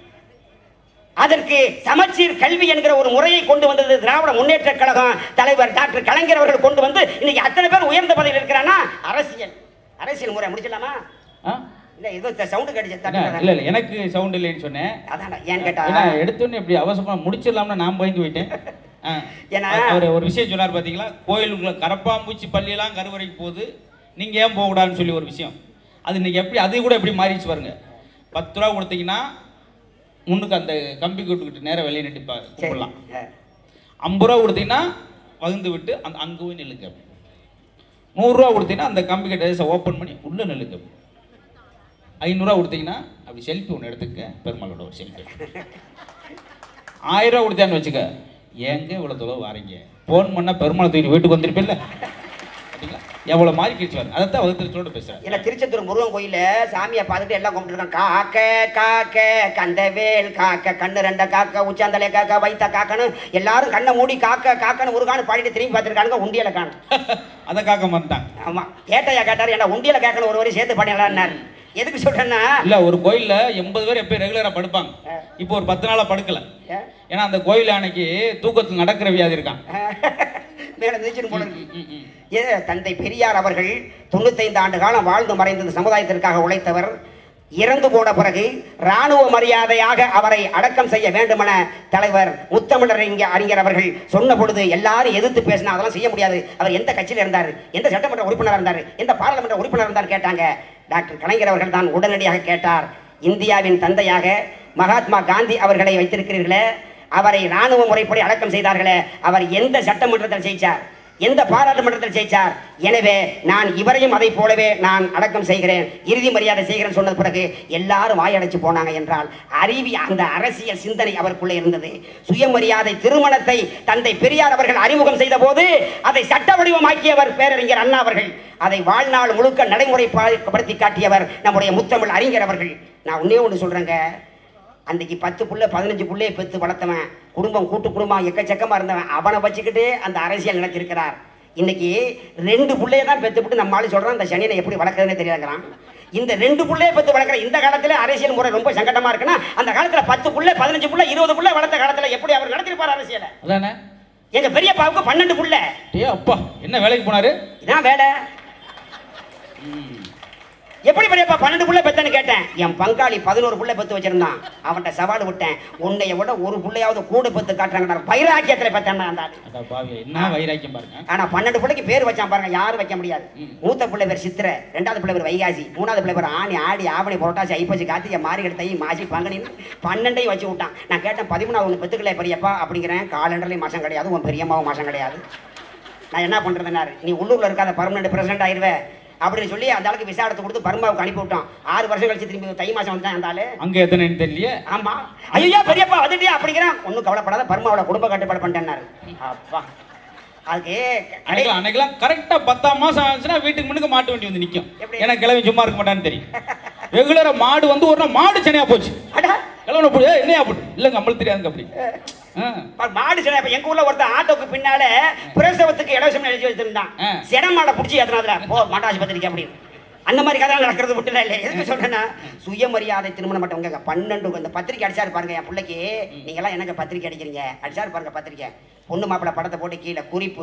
அதற்கு சமச்சீர் கல்வி என்கிற ஒரு முறையை கொண்டு வந்தது திராவிட முன்னேற்ற கழகம் தலைவர் டாக்டர் கலைஞர் அவர்கள் கொண்டு வந்து இன்னைக்கு அத்தனை பேர் உயர்ந்த பதவியில் இருக்கிறானா அரசியல் அரசியல் முறை முடிச்சிடலாமா ஆ? இல்ல ஏதோ சவுண்டு கடிச்சு என்ன, தட்டுறதா? இல்ல இல்ல எனக்கு சவுண்ட் இல்லைன்னு சொன்னேன் அதான்டா ஏன் கேட்டா ஏன்னா எடுத்தோன்னே இப்படி அவசரமா முடிச்சிடலாம்னு நான் பயந்து போயிட்டேன் ஆ. ஏன்னா- அவர் ஒரு விஷயம் சொன்னார் பாத்தீங்களா கோயிலுக்குள்ள கரப்பாம்பூச்சி பள்ளியெல்லாம் கருவறைக்கு போகுது நீங்க ஏன் போகக்கூடாதுன்னு சொல்லி ஒரு விஷயம் அது இன்னைக்கு எப்படி அது கூட எப்படி மாறிடுச்சு பாருங்க பத்து ரூபா கொடுத்தீங்கன்னா முன்னுக்கு அந்த கம்பி கூட்டுக்கிட்டு நேரம் வெளியே நிட்டு சரி கூப்பிடலாம் ஆ. ஐம்பது ரூபா கொடுத்தீங்கன்னா வகுந்து விட்டு அந்த அங்கே போய் நில்லுங்க நூறுரூவா கொடுத்தீங்கன்னா அந்த கம்பி கிட்ட ஓப்பன் பண்ணி உள்ளே நில்லுங்க ஐநூறுரூவா கொடுத்தீங்கன்னா அப்படி செல்ஃபி ஒன்று எடுத்துக்க பெருமாளோட ஒரு செல்ஃபி ஆயிரம் ரூபா கொடுத்தான்னு வச்சுக்க ஏங்க இவ்வளோ தொலைவு வாரீங்க ஃபோன் பண்ணால் பெருமாளை தூக்கி வீட்டுக்கு வந்திருப்பில்ல பார்த்தீங்களா எவ்வளோ மாறி கிழிச்சு வாங்க அதைத்தான் வகுத்திருச்சோட பேசுகிறேன் இல்ல திருச்செந்தூர் முருகன் கோயில சாமியை பார்த்துட்டு எல்லாம் கும்பிட்டுருக்காங்க காக்க காக்க கந்தவேல் காக்க கண்ணு ரெண்ட காக்க உச்சாந்தலை காக்க வைத்த காக்கன்னு எல்லாரும் கண்ணை மூடி காக்க காக்கன்னு முருகான்னு பாடிட்டு திரும்பி பார்த்துருக்காங்க உண்டியல காணும் அதை காக்க மாட்டாங்க ஆமா கேட்டையா கேட்டாரு ஏன்னா உண்டியல கேட்கணும் ஒரு வரி சேர்த்து பண்ணிடலான்னாரு எதுக்கு சொல்றேன்னா இல்ல ஒரு கோயில்ல எண்பது பேர் எப்பயும் ரெகுலரா படுப்பாங்க இப்போ ஒரு பத்து நாளா படுக்கல ஏ? ஏன்னா அந்த கோயில் அன்னைக்கு தூக்கத்தில் நடக்கிற வியாதி இருக்கான் மேல மிதிச்சுன்னு போல இருக்கு. ம், ம். ஏ தந்தை பெரியார் அவர்கள் தொண்ணூத்தைந்து ஆண்டு காலம் வாழ்ந்து மறைந்தது சமுதாயத்திற்காக உழைத்தவர் இறந்து போன பிறகு ராணுவ மரியாதையாக அவரை அடக்கம் செய்ய வேண்டுமென தலைவர் முத்தமிழர் இங்க அறிஞர் அவர்கள் சொன்ன பொழுது எல்லாரும் எதிர்த்து பேசினா அதெல்லாம் செய்ய முடியாது அவர் எந்த கட்சியில் இருந்தார் எந்த சட்டமன்ற உறுப்பினர் இருந்தார் எந்த பாராளுமன்ற உறுப்பினர் இருந்தார் கேட்டாங்க டாக்டர் கலைஞர் அவர்கள் தான் உடனடியாக கேட்டார் இந்தியாவின் தந்தையாக மகாத்மா காந்தி அவர்களை வைத்திருக்கிறீர்களே அவரை ராணுவ முறைப்படி அடக்கம் செய்தார்களே அவர் எந்த சட்டமன்றத்தில் ஜெயிச்சார் எந்த பாராளுமன்றத்தில் ஜெயிச்சார் எனவே நான் இவரையும் அதை போலவே நான் அடக்கம் செய்கிறேன் இறுதி மரியாதை செய்கிறேன் சொன்ன பிறகு எல்லாரும் வாயடைச்சு போனாங்க என்றால் அறிவி அந்த அரசியல் சிந்தனை அவருக்குள்ளே இருந்தது சுயமரியாதை திருமணத்தை தந்தை பெரியார் அவர்கள் அறிமுகம் செய்த போது அதை சட்ட வடிவமாக்கியவர் பேரறிஞர் அண்ணா அவர்கள் அதை வாழ்நாள் முழுக்க நடைமுறைப்படுத்தி காட்டியவர் நம்முடைய முத்தமிழ் அறிஞர் அவர்கள் நான் ஒன்னே ஒன்று சொல்றேங்க அன்றைக்கு பத்து புள்ள பதினஞ்சு புள்ளையை பெற்று வளர்த்தவன் குடும்பம் கூட்டு குடும்பம் எக்கச்சக்கமா இருந்தவன் அவனை வச்சுக்கிட்டு அந்த அரசியல் நடத்திருக்கிறார் இன்னைக்கு ரெண்டு புள்ளைய தான் பெற்றுவிட்டு நம்ம ஆளு சொல்றான் அந்த சனியனை எப்படி வளர்க்குறதுன்னு தெரியாதுங்கிறான் இந்த ரெண்டு புள்ளைய பெற்று வளர்க்குற இந்த காலத்துல அரசியல் முறை ரொம்ப சங்கடமா இருக்குன்னா அந்த காலத்துல பத்து புள்ள பதினஞ்சு புள்ள இருபது புள்ள வளர்த்த காலத்துல எப்படி அவர் நடத்திருப்பார் அரசியலை அதானே எங்க பெரியப்பாவுக்கு பன்னெண்டு புள்ள டே அப்பா என்ன வேலைக்கு போனாரு இதான் வேலை எப்படி பெரியப்பா பன்னெண்டு புள்ள பெத்தன்னு கேட்டேன் என் பங்காளி பதினோரு புள்ள பெத்து வச்சிருந்தான் அவன்கிட்ட சவால் விட்டேன் உன்னைய விட ஒரு புள்ளையாவது கூட பெத்து காட்டுறாங்க வைராக்கியத்துல பெத்தேன் அந்த ஆளு அடா பாவி என்ன வைராக்கியம் பாருங்க ஆனா பன்னெண்டு பிள்ளைக்கு பேர் வச்சான் பாருங்க யாரும் வைக்க முடியாது ம். மூத்த பிள்ளை பேர் சித்திரை ரெண்டாவது பிள்ளை பேர் வைகாசி மூணாவது பிள்ளை பேர் ஆணி ஆடி ஆவணி புரட்டாசி ஐப்பசி கார்த்திகை மாறி தை மாசி பங்குனின்னு பன்னெண்டையும் வச்சு விட்டான் நான் கேட்டேன் பதிமூணாவது ஒன்று பெத்துக்கல பெரியப்பா அப்படிங்கிறேன் காலண்டர்லேயும் மாசம் கிடையாது உன் பெரியம்மாவும் மாசம் கிடையாது நான் என்ன பண்றதுனாரு நீ உள்ளூர்ல இருக்காத பர்மனெண்ட் பிரசிடென்ட் ஆயிருவே அப்படின்னு சொல்லி அந்த ஆளுக்கு விசா எடுத்து கொடுத்து பர்மாவுக்கு அனுப்பி விட்டோம் ஆறு வருஷம் கழிச்சு திரும்பி தை மாசம் வந்தான் அந்த ஆளு அங்க எத்தனைன்னு தெரியலையே ஆமா ஐயோ பெரியப்பா வந்துட்டியா அப்படிங்கிறான் ஒன்றும் கவலைப்படாத பர்மாவோட குடும்ப கட்டுப்பாடு பண்ணிட்டேன்னாரு அப்பா அதுக்கு கடை அன்னைக்கெல்லாம் அன்னைக்கெல்லாம் கரெக்டா பத்தாம் மாசம் ஆச்சுன்னா வீட்டுக்கு முன்னுக்கு மாட்டு வண்டி வந்து நிக்கும் எப்படி? ஏன்னா கிளம்பி சும்மா இருக்க மாட்டான்னு தெரியும் ரெகுலரா மாடு வந்து ஒரு நாள் மாடு சனியா போச்சு அடா கிளம்புன போய் "ஏய், என்னையா அப்படி இல்லைங்க நம்மளுக்கு தெரியாதுங்க அப்படி ஆ. பா- மாடு சினை இப்ப எங்க ஊர்ல ஒருத்தன் ஆட்டோக்கு பின்னால பிரசவத்துக்கு இலவசம் எழுதி வச்சிருந்தான் ஆ. சின மாடை பிடிச்சி ஏத்துனதுல போ மாட்டாஸ்பத்திரிக்கு அப்படின்னு அந்த மாதிரி கதை நடக்கிறது விட்டுல இல்லை எதுக்கு சொல்றேன்னா சுயமரியாதை திருமணம் மட்டும் பன்னெண்டு இந்த பத்திரிக்கை அடிச்சாரு பாருங்க என் பிள்ளைக்கு நீங்க எல்லாம் எனக்கு பத்திரிக்கை அடிக்கிறீங்க அடிச்சாரு பாருங்க பத்திரிக்கை பொண்ணு மாப்பிள்ளை படத்தை போட்டு கீழே குறிப்பு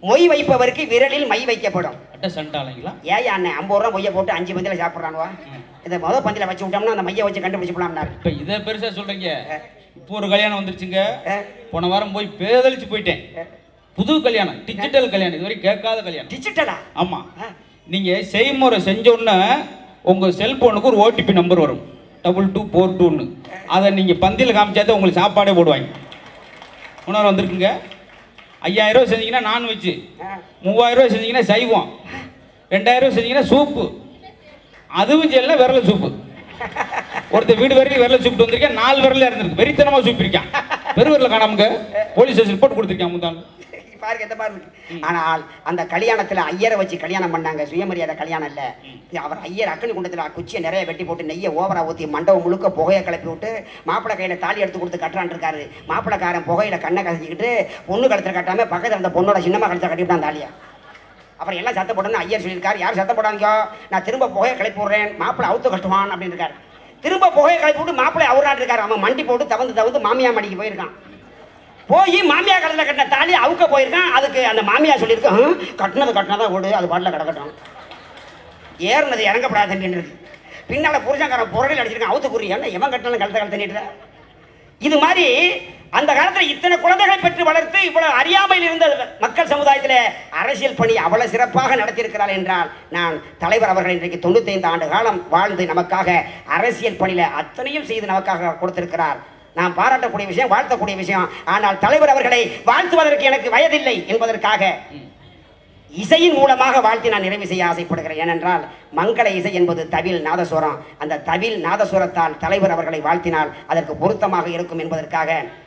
மொய் வைப்பவருக்கு விரலில் மை வைக்கப்படும் அட்ட சண்டாளைங்களா ஏயா அண்ணன் ஐம்பது ரூபா மொய்யை போட்டு அஞ்சு பந்தியில் சாப்பிட்றானுவா இதை முத பந்தியில் வச்சு விட்டோம்னா அந்த மையை வச்சு கண்டுபிடிச்சிக்கலாம்னாரு இப்ப இதை பெருசா சொல்றீங்க இப்போ ஒரு கல்யாணம் வந்துருச்சுங்க அஹ், போன வாரம் போய் பேதலிச்சு போயிட்டேன் அஹ், புது கல்யாணம் டிஜிட்டல் கல்யாணம் இது வரைக்கும் கேட்காத கல்யாணம் டிஜிட்டலா ஆமா ஆ. நீங்க செய்முறை செஞ்ச உடனே உங்க செல்போனுக்கு ஒரு ஓடிபி நம்பர் வரும் டபுள் டூ ஃபோர் டூன்னு அதை நீங்க பந்தியில் காமிச்சாதான் உங்களுக்கு சாப்பாடே போடுவாங்க உணர்வு வந்திருக்குங்க ஐயாயிரம் ரூபாய் செஞ்சீங்கன்னா நான்வெஜ் ஆ. மூவாயிரம் ரூபாய் செஞ்சீங்கன்னா சைவம் ரெண்டாயிரம் ரூபாய் செஞ்சீங்கன்னா சூப்பு அதுவும் செய்யல விரல சூப்பு ஒருத்தர் வீடு வரைக்கும் விரல சூப்பிட்டு வந்திருக்கேன் நாலு விரல இருந்திருக்கு வெறித்தனமா சூப்பு இருக்கான் பெருவரில் காணாமுங்க போலீஸ் ஸ்டேஷன் ரிப்போர்ட் கொடுத்துருக்கேன் முந்தாங்க பாருங்க எந்த மாதிரி இருக்கு ஆனால் அந்த கல்யாணத்துல ஐயரை வச்சு கல்யாணம் பண்ணாங்க சுயமரியாதை கல்யாணம் இல்ல இது அவர் ஐயர் அக்கனி குண்டத்துல குச்சியை நிறைய வெட்டி போட்டு நெய்யை ஓவரா ஊத்தி மண்டபம் முழுக்க புகையை கிளப்பி விட்டு மாப்பிள்ளை கையில தாலி எடுத்து கொடுத்து கட்டுறான் இருக்காரு மாப்பிள்ளைக்காரன் புகையில கண்ணை கசக்கிட்டு பொண்ணு கழுத்துல கட்டாம பக்கத்துல அந்த பொண்ணோட சின்னமா கழுத்துல கட்டிவிட்டான் தாலியா அப்புறம் எல்லாம் சத்த போடணும்னு ஐயர் சொல்லியிருக்காரு யார் சத்த போடாதீங்க நான் திரும்ப புகையை கிளப்பி விடுறேன் மாப்பிள்ளை அவுத்து கட்டுவான் அப்படின்னு இருக்காரு திரும்ப புகையை கிளப்பி விட்டு மாப்பிள்ளை அவரான் இருக்காரு அவன் மண்டி போட்டு தவந்து தவந்து மாமியா மடிக்கு போயிருக்கான் போய் மாமியா கடையில் கட்டின தாலி அவுக்க போயிருக்கான் அதுக்கு அந்த மாமியா சொல்லியிருக்கான் "ஹம், கட்டினது கட்டினதா ஓடு அது பாட்டில் கிடக்கட்டும் ஏறினது இறங்கப்படாத தண்ணின்னு இருக்கு பின்னால புருஷன்காரன் புறகையில் அடிச்சிருக்கான் அவுத்து குறி என்ன எவன் கட்டினாலும் கழுத்த கழுத்த நீட்டுற இது மாதிரி அந்த காலத்துல இத்தனை குழந்தைகளை பெற்று வளர்த்து இவ்வளவு அறியாமையில் இருந்த மக்கள் சமுதாயத்தில் அரசியல் பணி அவ்வளவு சிறப்பாக நடத்தியிருக்கிறாள் என்றால் நான் தலைவர் அவர்கள் இன்றைக்கு தொண்ணூத்தைந்து ஆண்டு காலம் வாழ்ந்து நமக்காக அரசியல் பணியில அத்தனையும் செய்து நமக்காக கொடுத்திருக்கிறார் நான் பாராட்டக்கூடிய விஷயம் வாழ்த்தக்கூடிய விஷயம் ஆனால் தலைவர் அவர்களை வாழ்த்துவதற்கு எனக்கு வயதில்லை என்பதற்காக இசையின் மூலமாக வாழ்த்தி நான் நிறைவு செய்ய ஆசைப்படுகிறேன் ஏனென்றால் மங்கள இசை என்பது தவில் நாதஸ்வரம் அந்த தவில் நாதஸ்வரத்தால் தலைவர் அவர்களை வாழ்த்தினால் அதற்கு பொருத்தமாக இருக்கும் என்பதற்காக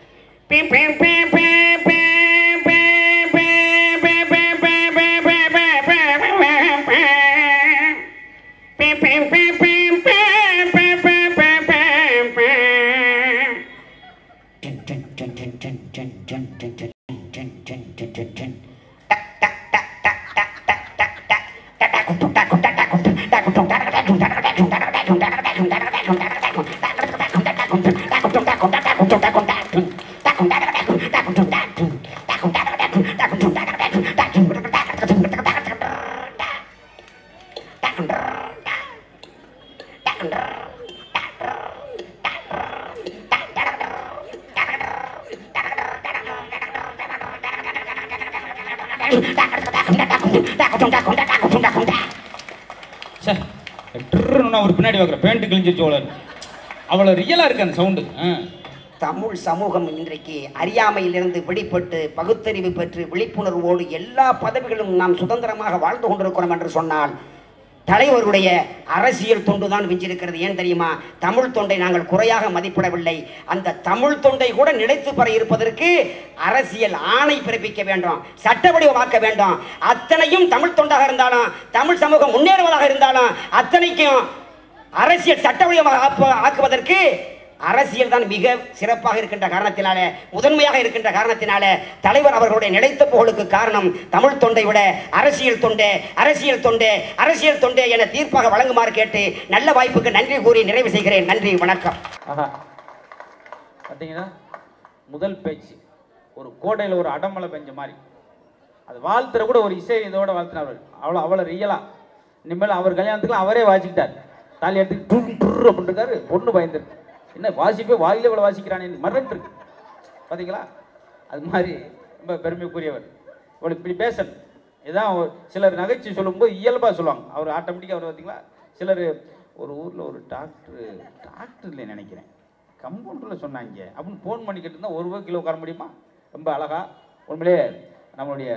சார் ட்ருன்னு ஒரு பின்னாடி வைக்கிற பேண்ட் கிழிஞ்சிருச்சு அவ்வளோ அவ்வளோ ரியலாக இருக்கு அந்த சவுண்டு ஆ தமிழ் சமூகம் இன்றைக்கு அறியாமையிலிருந்து வெளிப்பட்டு பகுத்தறிவு பெற்று விழிப்புணர்வோடு எல்லா பதவிகளும் நாம் சுதந்திரமாக வாழ்ந்து கொண்டிருக்கிறோம் என்று சொன்னால் தலைவருடைய அரசியல் தொண்டு தான் விஞ்சிருக்கிறது ஏன் தெரியுமா தமிழ் தொண்டை நாங்கள் குறையாக மதிப்பிடவில்லை அந்த தமிழ் தொண்டை கூட நிலைத்து பெற இருப்பதற்கு அரசியல் ஆணை பிறப்பிக்க வேண்டும் சட்ட வடிவமாக்க வேண்டும் அத்தனையும் தமிழ் தொண்டாக இருந்தாலும் தமிழ் சமூகம் முன்னேறுவதாக இருந்தாலும் அத்தனைக்கும் அரசியல் சட்ட வடிவமாக ஆப்ப- ஆக்குவதற்கு அரசியல் தான் மிக சிறப்பாக இருக்கின்ற காரணத்தினால முதன்மையாக இருக்கின்ற காரணத்தினால தலைவர் அவர்களுடைய நிலைத்த புகழுக்கு காரணம் தமிழ் தொண்டை விட அரசியல் தொண்டே அரசியல் தொண்டே அரசியல் தொண்டே என தீர்ப்பாக வழங்குமாறு கேட்டு நல்ல வாய்ப்புக்கு நன்றி கூறி நிறைவு செய்கிறேன் நன்றி வணக்கம் ஆஹா பார்த்தீங்கன்னா முதல் பேச்சு ஒரு கோடையில் ஒரு அடமலை பெஞ்ச மாதிரி அது வாழ்த்துற கூட ஒரு இசை இதோட வாழ்த்தினார் அவ்வளோ அவ்வளோ ரியலா இனிமேல் அவர் கல்யாணத்துக்கு அவரே வாசிக்கிட்டார் தாலி எடுத்து டுர் டுர் அப்படின்னு இருக்காரு பொண்ணு பயந்துருக்கு என்ன வாசிப்பே வாயிலே இவ்வளோ வாசிக்கிறானே மறந்து இருக்கு பார்த்தீங்களா அது மாதிரி ரொம்ப பெருமைக்குரியவர் இவ்வளோ இப்படி பேசணும் இதான் ஒரு- சிலர் நகைச்சுவை சொல்லும்போது இயல்பாக சொல்லுவாங்க அவர் ஆட்டோமேட்டிக்காக அவர் பார்த்தீங்களா சிலர் ஒரு ஊரில் ஒரு டாக்டர் டாக்டர் இல்லை நினைக்கிறேன் கம்பவுண்டரில் சொன்னாங்க அப்படின்னு ஃபோன் பண்ணிக்கிட்டு இருந்தால் ஒரு ரூபா கிலோ உட்கார முடியுமா ரொம்ப அழகா உண்மையிலே நம்மளுடைய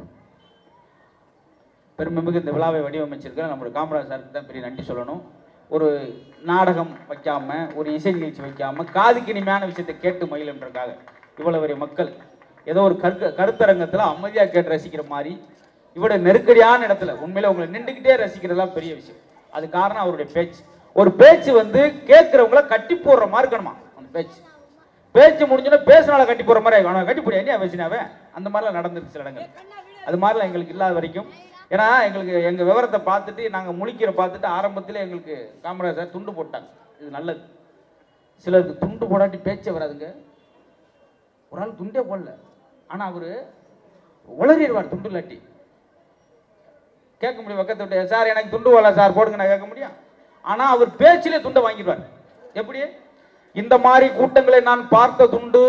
பெருமைமிகு இந்த விழாவை வடிவமைச்சிருக்கிற நம்மளுடைய காமராஜ் சாருக்கு தான் பெரிய நன்றி சொல்லணும் ஒரு நாடகம் வைக்காம ஒரு இசை நிகழ்ச்சி வைக்காம காதுக்கு இனிமையான விஷயத்தை கேட்டு மகிழ்ன்றக்காக இவ்வளவு பெரிய மக்கள் ஏதோ ஒரு கருத்து கருத்தரங்கத்தில் அமைதியாக கேட்டு ரசிக்கிற மாதிரி இவ்வளவு நெருக்கடியான இடத்துல உண்மையில உங்களை நின்றுக்கிட்டே ரசிக்கிறதுலாம் பெரிய விஷயம் அது காரணம் அவருடைய பேச்சு ஒரு பேச்சு வந்து கேட்குறவங்கள கட்டி போடுற மாதிரி இருக்கணுமா அந்த பேச்சு பேச்சு முடிஞ்சோன்னா பேசினால கட்டி போற மாதிரி ஆயிடும். அவனை கட்டி போடியா என்ன பேசினாவே அந்த மாதிரிலாம் நடந்துருக்கு சில இடங்கள் அது மாதிரிலாம் எங்களுக்கு இல்லாத வரைக்கும் ஏன்னா எங்களுக்கு எங்க விவரத்தை பார்த்துட்டு நாங்க முழிக்கிற பார்த்துட்டு ஆரம்பத்தில் எங்களுக்கு காமராஜ் சார் துண்டு போட்டாங்க இது நல்லது சிலருக்கு துண்டு போடாட்டி பேச்சே வராதுங்க ஒரு ஆள் துண்டே போடல ஆனா அவரு உளறிடுவார் துண்டு இல்லாட்டி கேட்க முடியும் பக்கத்து விட்டு சார் எனக்கு துண்டு வரல சார் போடுங்க நான் கேட்க முடியும் ஆனா அவர் பேச்சிலே துண்டை வாங்கிடுவார் எப்படி இந்த மாதிரி கூட்டங்களை நான் பார்த்த துண்டு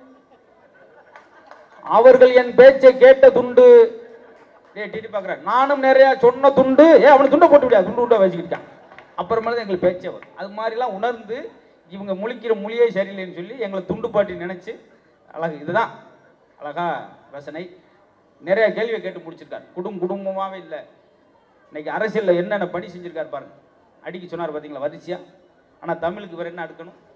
அவர்கள் என் பேச்சை கேட்ட துண்டு டேய் டிடி பார்க்குறேன் நானும் நிறைய சொன்ன துண்டு ஏ அவனுக்கு துண்டை போட்டு விடியா துண்டு துண்டை வச்சுக்கிட்டான் அப்புறமேல தான் எங்களுக்கு பேச்சே வரும் அது மாதிரிலாம் உணர்ந்து இவங்க முழிக்கிற மொழியே சரியில்லைன்னு சொல்லி எங்களை துண்டு பாட்டி நினைச்சு அழகு இதுதான் அழகா ரசனை நிறைய கேள்வியை கேட்டு முடிச்சிருக்கார் குடும் குடும்பமாவே இல்லை இன்னைக்கு அரசியலில் என்னென்ன பணி செஞ்சிருக்காரு பாருங்க அடிக்க சொன்னார் பார்த்தீங்களா வரிசையா ஆனால் தமிழுக்கு வேற என்ன அடுக்கணும்